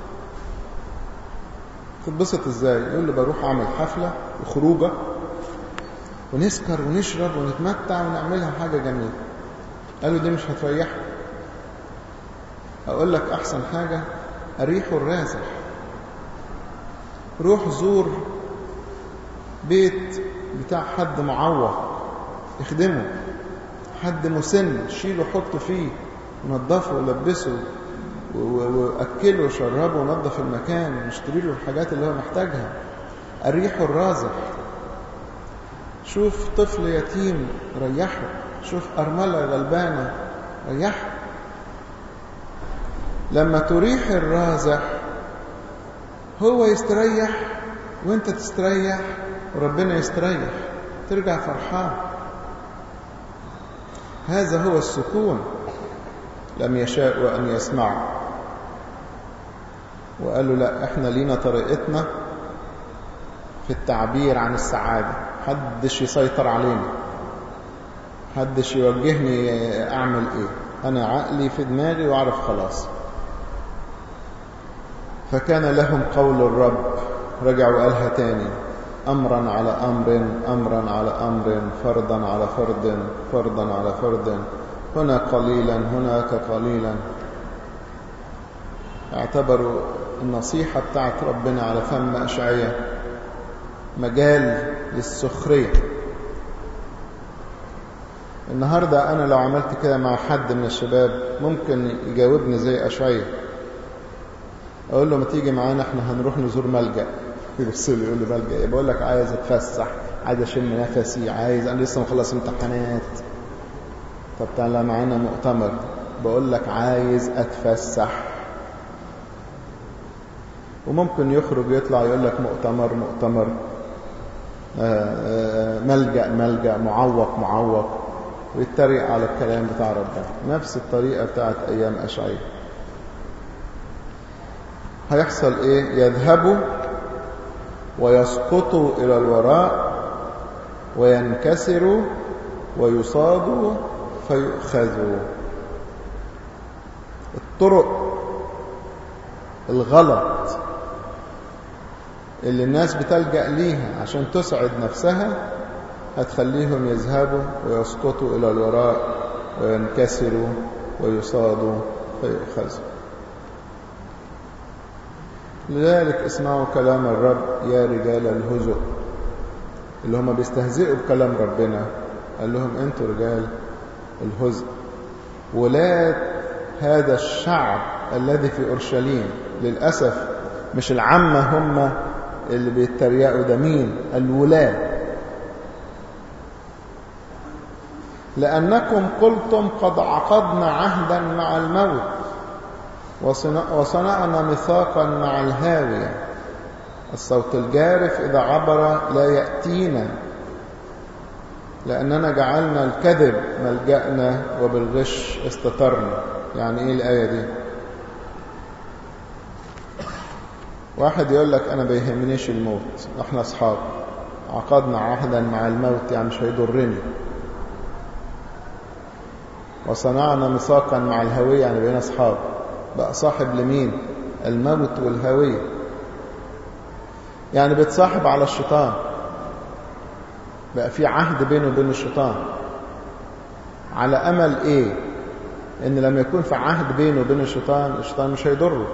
تتبسط ازاي يقول له بروح اعمل حفلة وخروجة ونسكر ونشرب ونتمتع ونعملها حاجة جميلة قالوا دي مش هتريحك اقول لك احسن حاجة اريحوا الرازح روح زور بيت بتاع حد معوق اخدمه حد مسن شيله حطه فيه نظفه ولبسه واكله وشربه ونظف المكان واشتري له الحاجات اللي هو محتاجها اريحه الرازح شوف طفل يتيم ريحه شوف ارمله غلبانه ريحه لما تريح الرازح هو يستريح وانت تستريح وربنا يستريح ترجع فرحان هذا هو السكون لم يشاءوا أن يسمعوا وقالوا لا احنا لينا طريقتنا في التعبير عن السعادة حدش يسيطر علينا حدش يوجهني أعمل إيه أنا عقلي في دماغي وأعرف خلاص فكان لهم قول الرب رجعوا قالها تاني أمرا على أمر أمرا على أمر فرضا على فرض فرضا على فرض هنا قليلا هناك قليلا اعتبروا النصيحة بتاعت ربنا على فم أشعية مجال للسخرية النهاردة أنا لو عملت كده مع حد من الشباب ممكن يجاوبني زي أشعية أقول له ما تيجي معانا احنا هنروح نزور ملجأ يبص لي يقول لي ملجأ ايه بقول لك عايز اتفسح عايز اشم نفسي عايز انا لسه مخلص امتحانات طب تعالى معانا مؤتمر بقول لك عايز اتفسح وممكن يخرج يطلع يقول لك مؤتمر مؤتمر ملجأ ملجأ معوق معوق ويتريق على الكلام بتاع ربنا نفس الطريقة بتاعت أيام أشعية هيحصل إيه يذهبوا ويسقطوا إلى الوراء وينكسروا ويصادوا فيؤخذوا الطرق الغلط اللي الناس بتلجأ ليها عشان تسعد نفسها هتخليهم يذهبوا ويسقطوا إلى الوراء وينكسروا ويصادوا فيؤخذوا لذلك اسمعوا كلام الرب يا رجال الهزء اللي هم بيستهزئوا بكلام ربنا قال لهم انتوا رجال الهزء ولاد هذا الشعب الذي في أورشليم للأسف مش العامة هم اللي بيتريقوا ده مين الولاة لأنكم قلتم قد عقدنا عهدا مع الموت وصنعنا ميثاقا مع الهاوية الصوت الجارف إذا عبر لا يأتينا لأننا جعلنا الكذب ملجأنا وبالغش استترنا يعني إيه الآية دي واحد يقول لك أنا بيهمنيش الموت إحنا أصحاب عقدنا عهدا مع الموت يعني مش هيضرني وصنعنا ميثاقا مع الهوية يعني بقينا أصحاب بقى صاحب لمين الموت والهوية يعني بتصاحب على الشيطان بقى في عهد بينه وبين الشيطان على أمل إيه إن لما يكون في عهد بينه وبين الشيطان الشيطان مش هيضره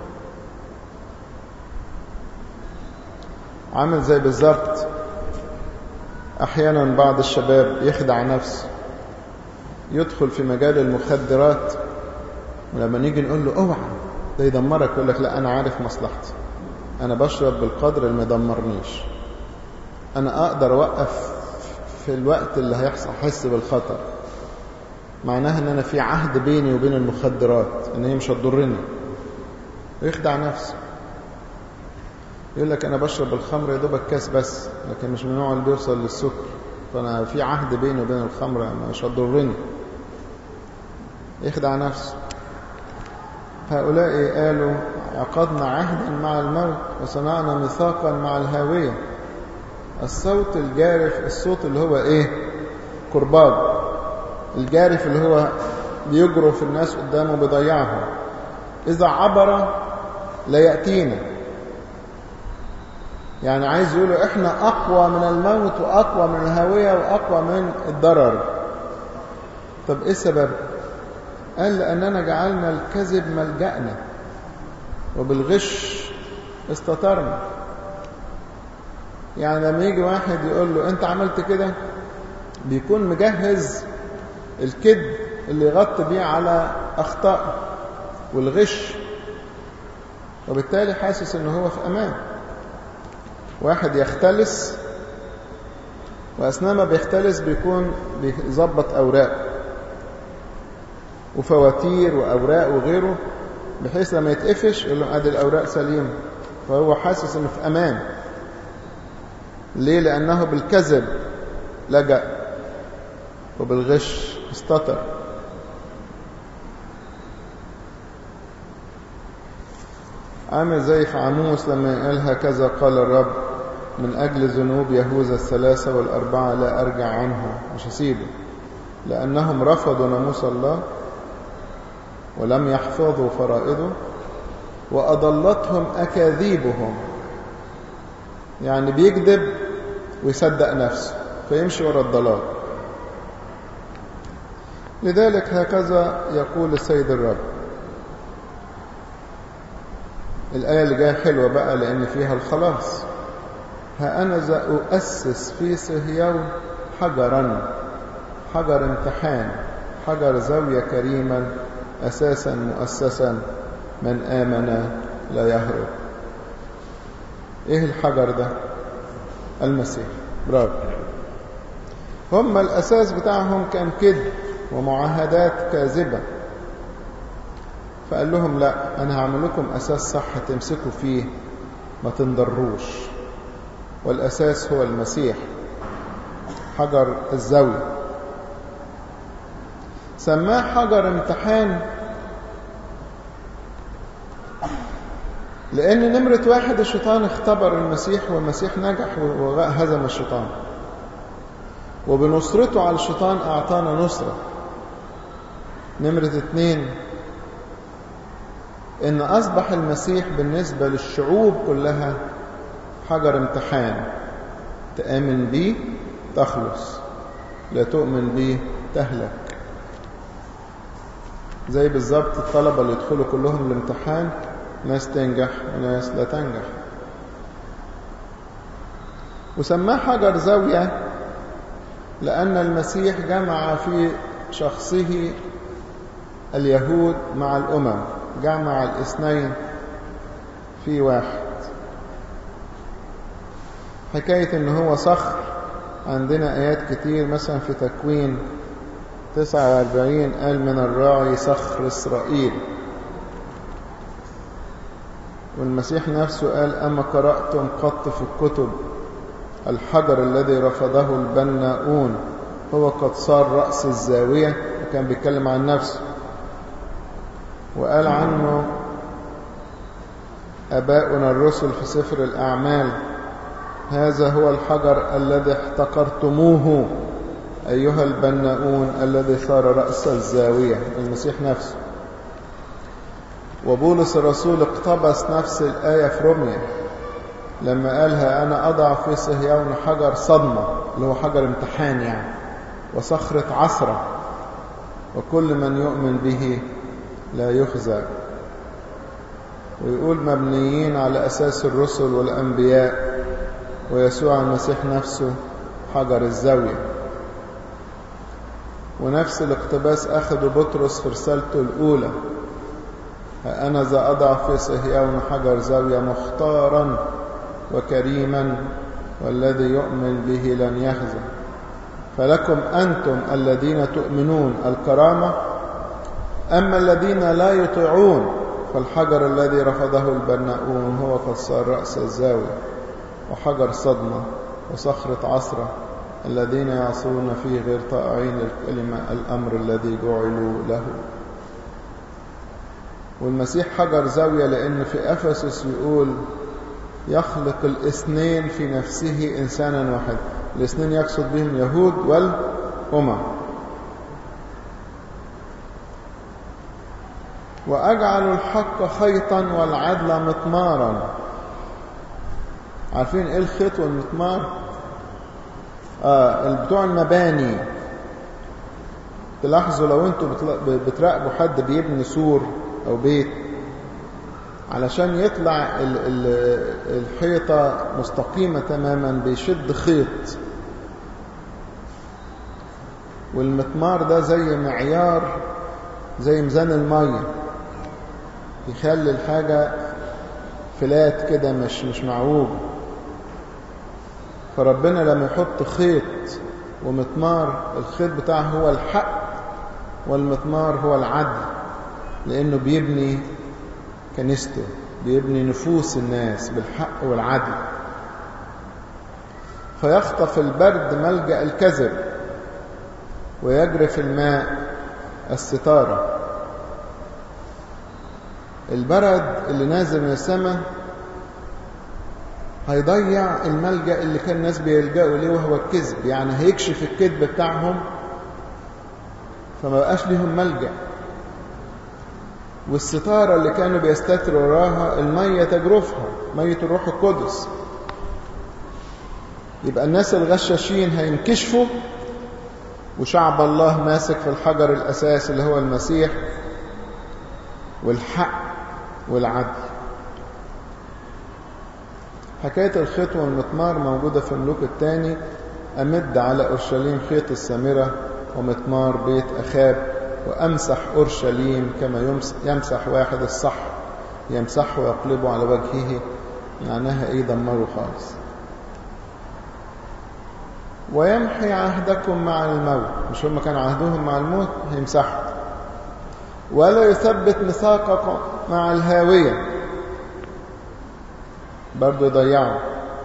عامل زي بالظبط أحيانا بعض الشباب يخدع نفسه يدخل في مجال المخدرات ولما نيجي نقول له اوعى ده يدمرك يقول لك لا أنا عارف مصلحتي أنا بشرب بالقدر اللي ما يدمرنيش أنا أقدر أوقف في الوقت اللي هيحصل أحس بالخطر معناها إن أنا في عهد بيني وبين المخدرات إن هي مش هتضرني ويخدع نفسه يقول لك أنا بشرب الخمر يا دوبك كاس بس لكن مش من النوع اللي بيوصل للسكر فأنا في عهد بيني وبين الخمر مش هتضرني يخدع نفسه هؤلاء قالوا عقدنا عهدا مع الموت وصنعنا ميثاقا مع الهاوية الصوت الجارف الصوت اللي هو ايه كرباج الجارف اللي هو بيجرف الناس قدامه بيضيعهم إذا عبر لا يأتينا يعني عايز يقولوا احنا أقوى من الموت وأقوى من الهاوية وأقوى من الضرر طب ايه السبب قال لأننا جعلنا الكذب ملجأنا وبالغش استطرنا يعني لما يجي واحد يقول له انت عملت كده بيكون مجهز الكذب اللي يغطي بيه على أخطاء والغش وبالتالي حاسس انه هو في امان واحد يختلس واثناء ما بيختلس بيكون بيظبط اوراق وفواتير واوراق وغيره بحيث لما يتقفش يقول له ادي الاوراق سليمه فهو حاسس انه في امان ليه لانه بالكذب لجأ وبالغش استتر عامل زي في عاموس لما قال هكذا قال الرب من أجل ذنوب يهوذا الثلاثة والأربعة لا أرجع عنه مش هسيبه لأنهم رفضوا ناموس الله ولم يحفظوا فرائضه وأضلتهم أكاذيبهم يعني بيكذب ويصدق نفسه فيمشي ورا الضلال لذلك هكذا يقول السيد الرب الآية اللي جاية حلوة بقى لأن فيها الخلاص ها أنا ذا أؤسس في صهيون حجرا حجر امتحان حجر زاوية كريما أساسا مؤسسا من آمن لا يهرب إيه الحجر ده المسيح برافو هم الأساس بتاعهم كان كذب ومعاهدات كاذبة فقال لهم لا أنا هعمل لكم أساس صح تمسكوا فيه ما تنضروش والأساس هو المسيح حجر الزاوية سماه حجر امتحان لأن نمرة واحد الشيطان اختبر المسيح والمسيح نجح وهزم الشيطان وبنصرته على الشيطان أعطانا نصرة نمرة اتنين إن أصبح المسيح بالنسبة للشعوب كلها حجر امتحان تآمن به تخلص لا تؤمن به تهلك زي بالظبط الطلبة اللي يدخلوا كلهم الامتحان ناس تنجح وناس لا تنجح وسماه حجر زاوية لأن المسيح جمع في شخصه اليهود مع الأمم جمع الاثنين في واحد حكاية ان هو صخر عندنا ايات كتير مثلا في تكوين 49 قال من الراعي صخر اسرائيل والمسيح نفسه قال أما قرأتم قط في الكتب الحجر الذي رفضه البناؤون هو قد صار رأس الزاوية وكان بيتكلم عن نفسه وقال عنه أباؤنا الرسل في سفر الأعمال هذا هو الحجر الذي احتقرتموه أيها البناؤون الذي صار رأس الزاوية المسيح نفسه وبولس الرسول اقتبس نفس الآية في روميا لما قالها أنا أضع في صهيون حجر صدمة اللي هو حجر امتحان يعني وصخرة عصرة وكل من يؤمن به لا يخزى ويقول مبنيين على أساس الرسل والأنبياء ويسوع المسيح نفسه حجر الزاوية ونفس الاقتباس أخذ بطرس في رسالته الأولى أنا ذا أضع في صهيون حجر زاوية مختارا وكريما والذي يؤمن به لن يخزى فلكم أنتم الذين تؤمنون الكرامة أما الذين لا يطيعون فالحجر الذي رفضه البناؤون هو قد صار رأس الزاوية وحجر صدمة وصخرة عصرة الذين يعصون فيه غير طائعين الكلمة الأمر الذي جعلوا له والمسيح حجر زاوية لأن في أفسس يقول يخلق الاثنين في نفسه إنسانا واحد الاثنين يقصد بهم يهود والأمم وأجعل الحق خيطا والعدل مطمارا عارفين ايه الخيط والمطمار آه بتوع المباني تلاحظوا لو انتوا بتراقبوا حد بيبني سور او بيت علشان يطلع ال ال الحيطة مستقيمة تماما بيشد خيط والمطمار ده زي معيار زي ميزان المية يخلي الحاجة فلات كده مش مش معوج فربنا لما يحط خيط ومطمار الخيط بتاعه هو الحق والمطمار هو العدل لأنه بيبني كنيسته بيبني نفوس الناس بالحق والعدل فيخطف البرد ملجأ الكذب ويجرف الماء الستارة البرد اللي نازل من السماء هيضيع الملجأ اللي كان الناس بيلجأوا ليه وهو الكذب يعني هيكشف الكذب بتاعهم فما بقاش ليهم ملجأ والستارة اللي كانوا بيستتروا وراها المية تجرفها مية الروح القدس يبقى الناس الغشاشين هينكشفوا وشعب الله ماسك في الحجر الأساس اللي هو المسيح والحق والعدل حكاية الخيط والمطمار موجودة في الملوك الثاني أمد على أورشليم خيط السامرة ومطمار بيت أخاب وأمسح أورشليم كما يمسح واحد الصح يمسحه ويقلبه على وجهه معناها إيه دمره خالص ويمحي عهدكم مع الموت مش هم كان عهدهم مع الموت هيمسحوا ولا يثبت ميثاقكم مع الهاوية برضو يضيعوا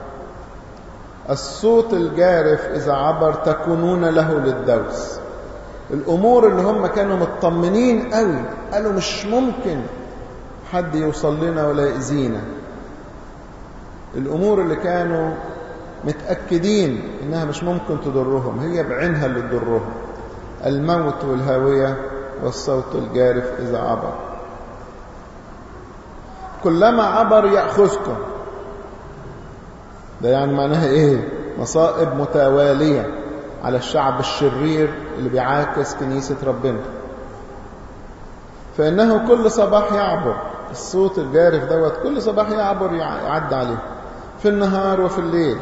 الصوت الجارف إذا عبر تكونون له للدوس الأمور اللي هم كانوا مطمنين قوي قالوا مش ممكن حد يوصل لنا ولا يأذينا الأمور اللي كانوا متأكدين إنها مش ممكن تضرهم هي بعينها اللي تضرهم الموت والهاوية والصوت الجارف إذا عبر كلما عبر يأخذكم ده يعني معناها إيه مصائب متوالية على الشعب الشرير اللي بيعاكس كنيسة ربنا فإنه كل صباح يعبر الصوت الجارف دوت كل صباح يعبر يعدي عليه في النهار وفي الليل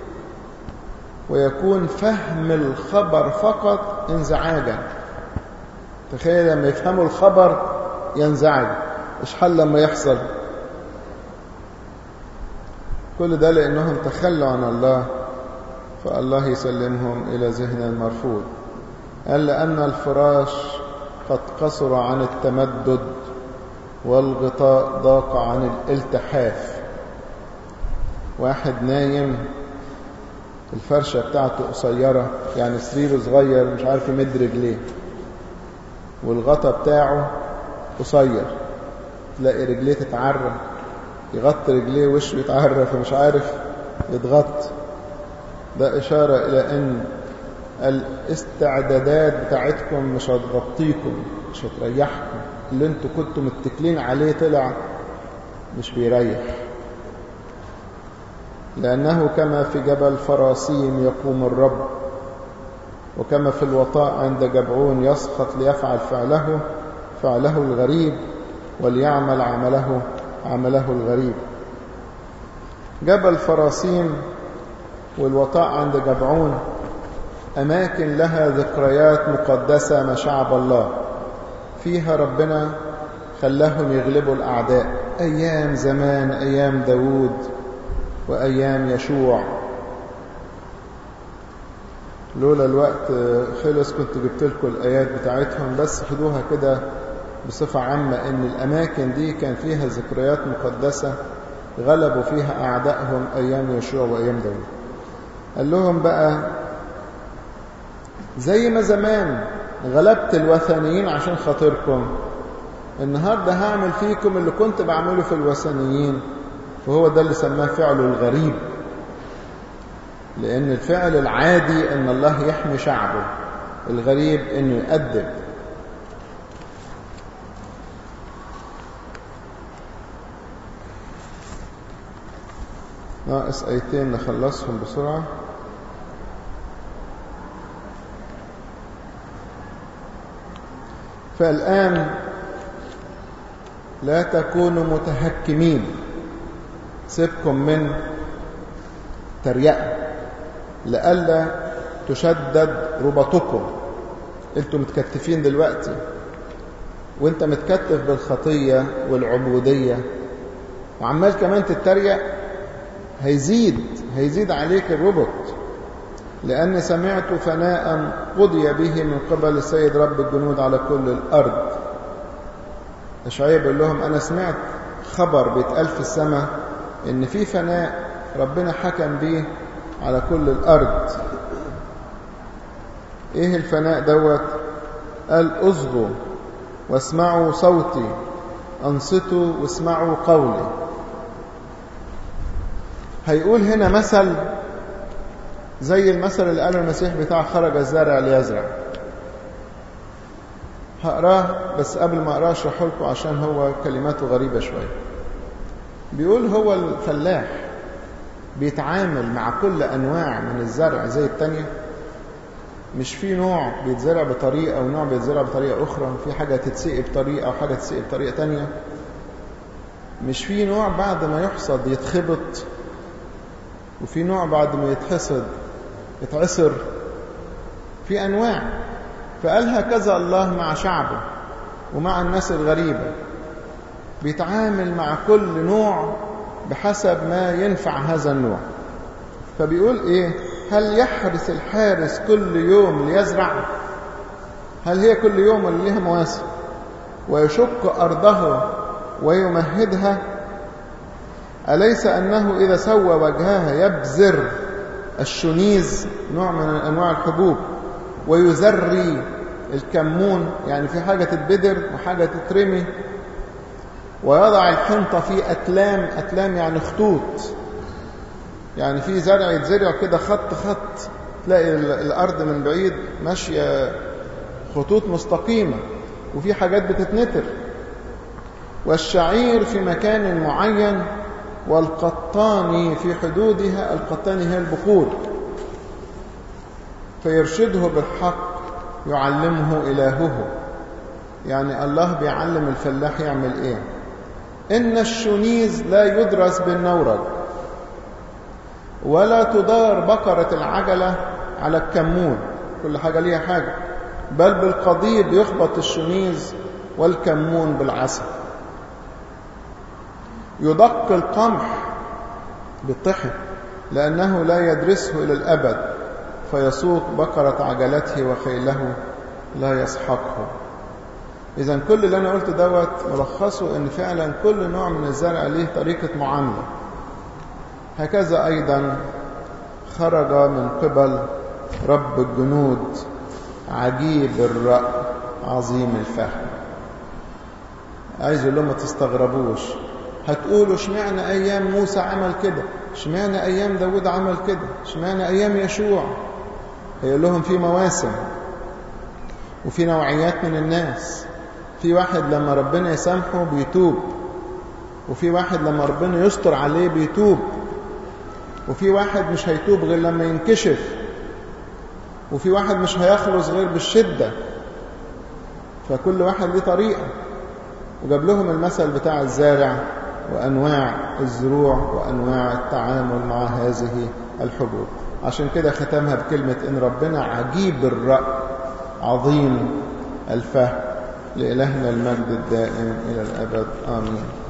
ويكون فهم الخبر فقط انزعاجا تخيل لما يفهموا الخبر ينزعج ايش حل لما يحصل كل ده لأنهم تخلوا عن الله فالله يسلمهم إلى ذهن المرفوض قال لأن الفراش قد قصر عن التمدد والغطاء ضاق عن الالتحاف واحد نايم الفرشة بتاعته قصيرة يعني سريره صغير مش عارف يمد رجليه والغطا بتاعه قصير تلاقي رجليه تتعرى يغطي رجليه وشه يتعرى فمش عارف يتغطي ده إشارة إلى أن الاستعدادات بتاعتكم مش هتغطيكم مش هتريحكم اللي انتوا كنتوا متكلين عليه طلع مش بيريح لأنه كما في جبل فراسيم يقوم الرب وكما في الوطاء عند جبعون يسقط ليفعل فعله فعله الغريب وليعمل عمله عمله الغريب جبل فراسيم والوطاء عند جبعون أماكن لها ذكريات مقدسة مع شعب الله فيها ربنا خلاهم يغلبوا الأعداء أيام زمان أيام داود وأيام يشوع لولا الوقت خلص كنت جبت لكم الآيات بتاعتهم بس خدوها كده بصفة عامة إن الأماكن دي كان فيها ذكريات مقدسة غلبوا فيها أعدائهم أيام يشوع وأيام داود قال لهم بقى زي ما زمان غلبت الوثنيين عشان خاطركم النهاردة هعمل فيكم اللي كنت بعمله في الوثنيين وهو ده اللي سماه فعله الغريب لأن الفعل العادي أن الله يحمي شعبه الغريب أنه يؤدب ناقص آيتين نخلصهم بسرعة فالآن لا تكونوا متهكمين سيبكم من تريقة لئلا تشدد ربطكم انتوا متكتفين دلوقتي وانت متكتف بالخطية والعبودية وعمال كمان تتريق هيزيد هيزيد عليك الربط لأني سمعت فناء قضي به من قبل السيد رب الجنود على كل الأرض إشعياء بيقول لهم أنا سمعت خبر بيتقال في السماء إن في فناء ربنا حكم به على كل الأرض إيه الفناء دوت قال أصغوا واسمعوا صوتي أنصتوا واسمعوا قولي هيقول هنا مثل زي المثل اللي قاله المسيح بتاع خرج الزارع ليزرع هقراه بس قبل ما اقراه اشرحه لكم عشان هو كلماته غريبه شويه بيقول هو الفلاح بيتعامل مع كل انواع من الزرع زي التانية مش في نوع بيتزرع بطريقه ونوع بيتزرع بطريقه اخرى في حاجه تتسقي بطريقه وحاجه تتسقي بطريقه تانية مش في نوع بعد ما يحصد يتخبط وفي نوع بعد ما يتحصد يتعصر في أنواع فقال هكذا الله مع شعبه ومع الناس الغريبة بيتعامل مع كل نوع بحسب ما ينفع هذا النوع فبيقول إيه هل يحرس الحارس كل يوم ليزرع هل هي كل يوم ولا ليها مواسم ويشق أرضه ويمهدها أليس أنه إذا سوى وجهها يبذر الشنيز نوع من أنواع الحبوب ويزري الكمون يعني في حاجة تتبدر وحاجة تترمي ويضع الحنطة في أتلام أتلام يعني خطوط يعني في زرع يتزرع كده خط خط تلاقي الأرض من بعيد ماشية خطوط مستقيمة وفي حاجات بتتنتر والشعير في مكان معين والقطان في حدودها القطان هي البقول فيرشده بالحق يعلمه إلهه يعني الله بيعلم الفلاح يعمل إيه إن الشنيز لا يدرس بالنورج ولا تدار بقرة العجلة على الكمون كل حاجة ليها حاجة بل بالقضيب يخبط الشنيز والكمون بالعسل يدق القمح بالطحن لأنه لا يدرسه إلى الأبد فيسوق بقرة عجلته وخيله لا يسحقه إذا كل اللي أنا قلت دوت ملخصه إن فعلا كل نوع من الزرع ليه طريقة معاملة هكذا أيضا خرج من قبل رب الجنود عجيب الرأي عظيم الفهم عايز اقول لهم ما تستغربوش هتقولوا اشمعنى ايام موسى عمل كده اشمعنى ايام داود عمل كده اشمعنى ايام يشوع هيقول لهم في مواسم وفي نوعيات من الناس في واحد لما ربنا يسامحه بيتوب وفي واحد لما ربنا يستر عليه بيتوب وفي واحد مش هيتوب غير لما ينكشف وفي واحد مش هيخلص غير بالشدة فكل واحد ليه طريقة وجاب لهم المثل بتاع الزارع وأنواع الزروع وأنواع التعامل مع هذه الحبوب عشان كده ختمها بكلمة إن ربنا عجيب الرأي عظيم الفهم لإلهنا المجد الدائم إلى الأبد آمين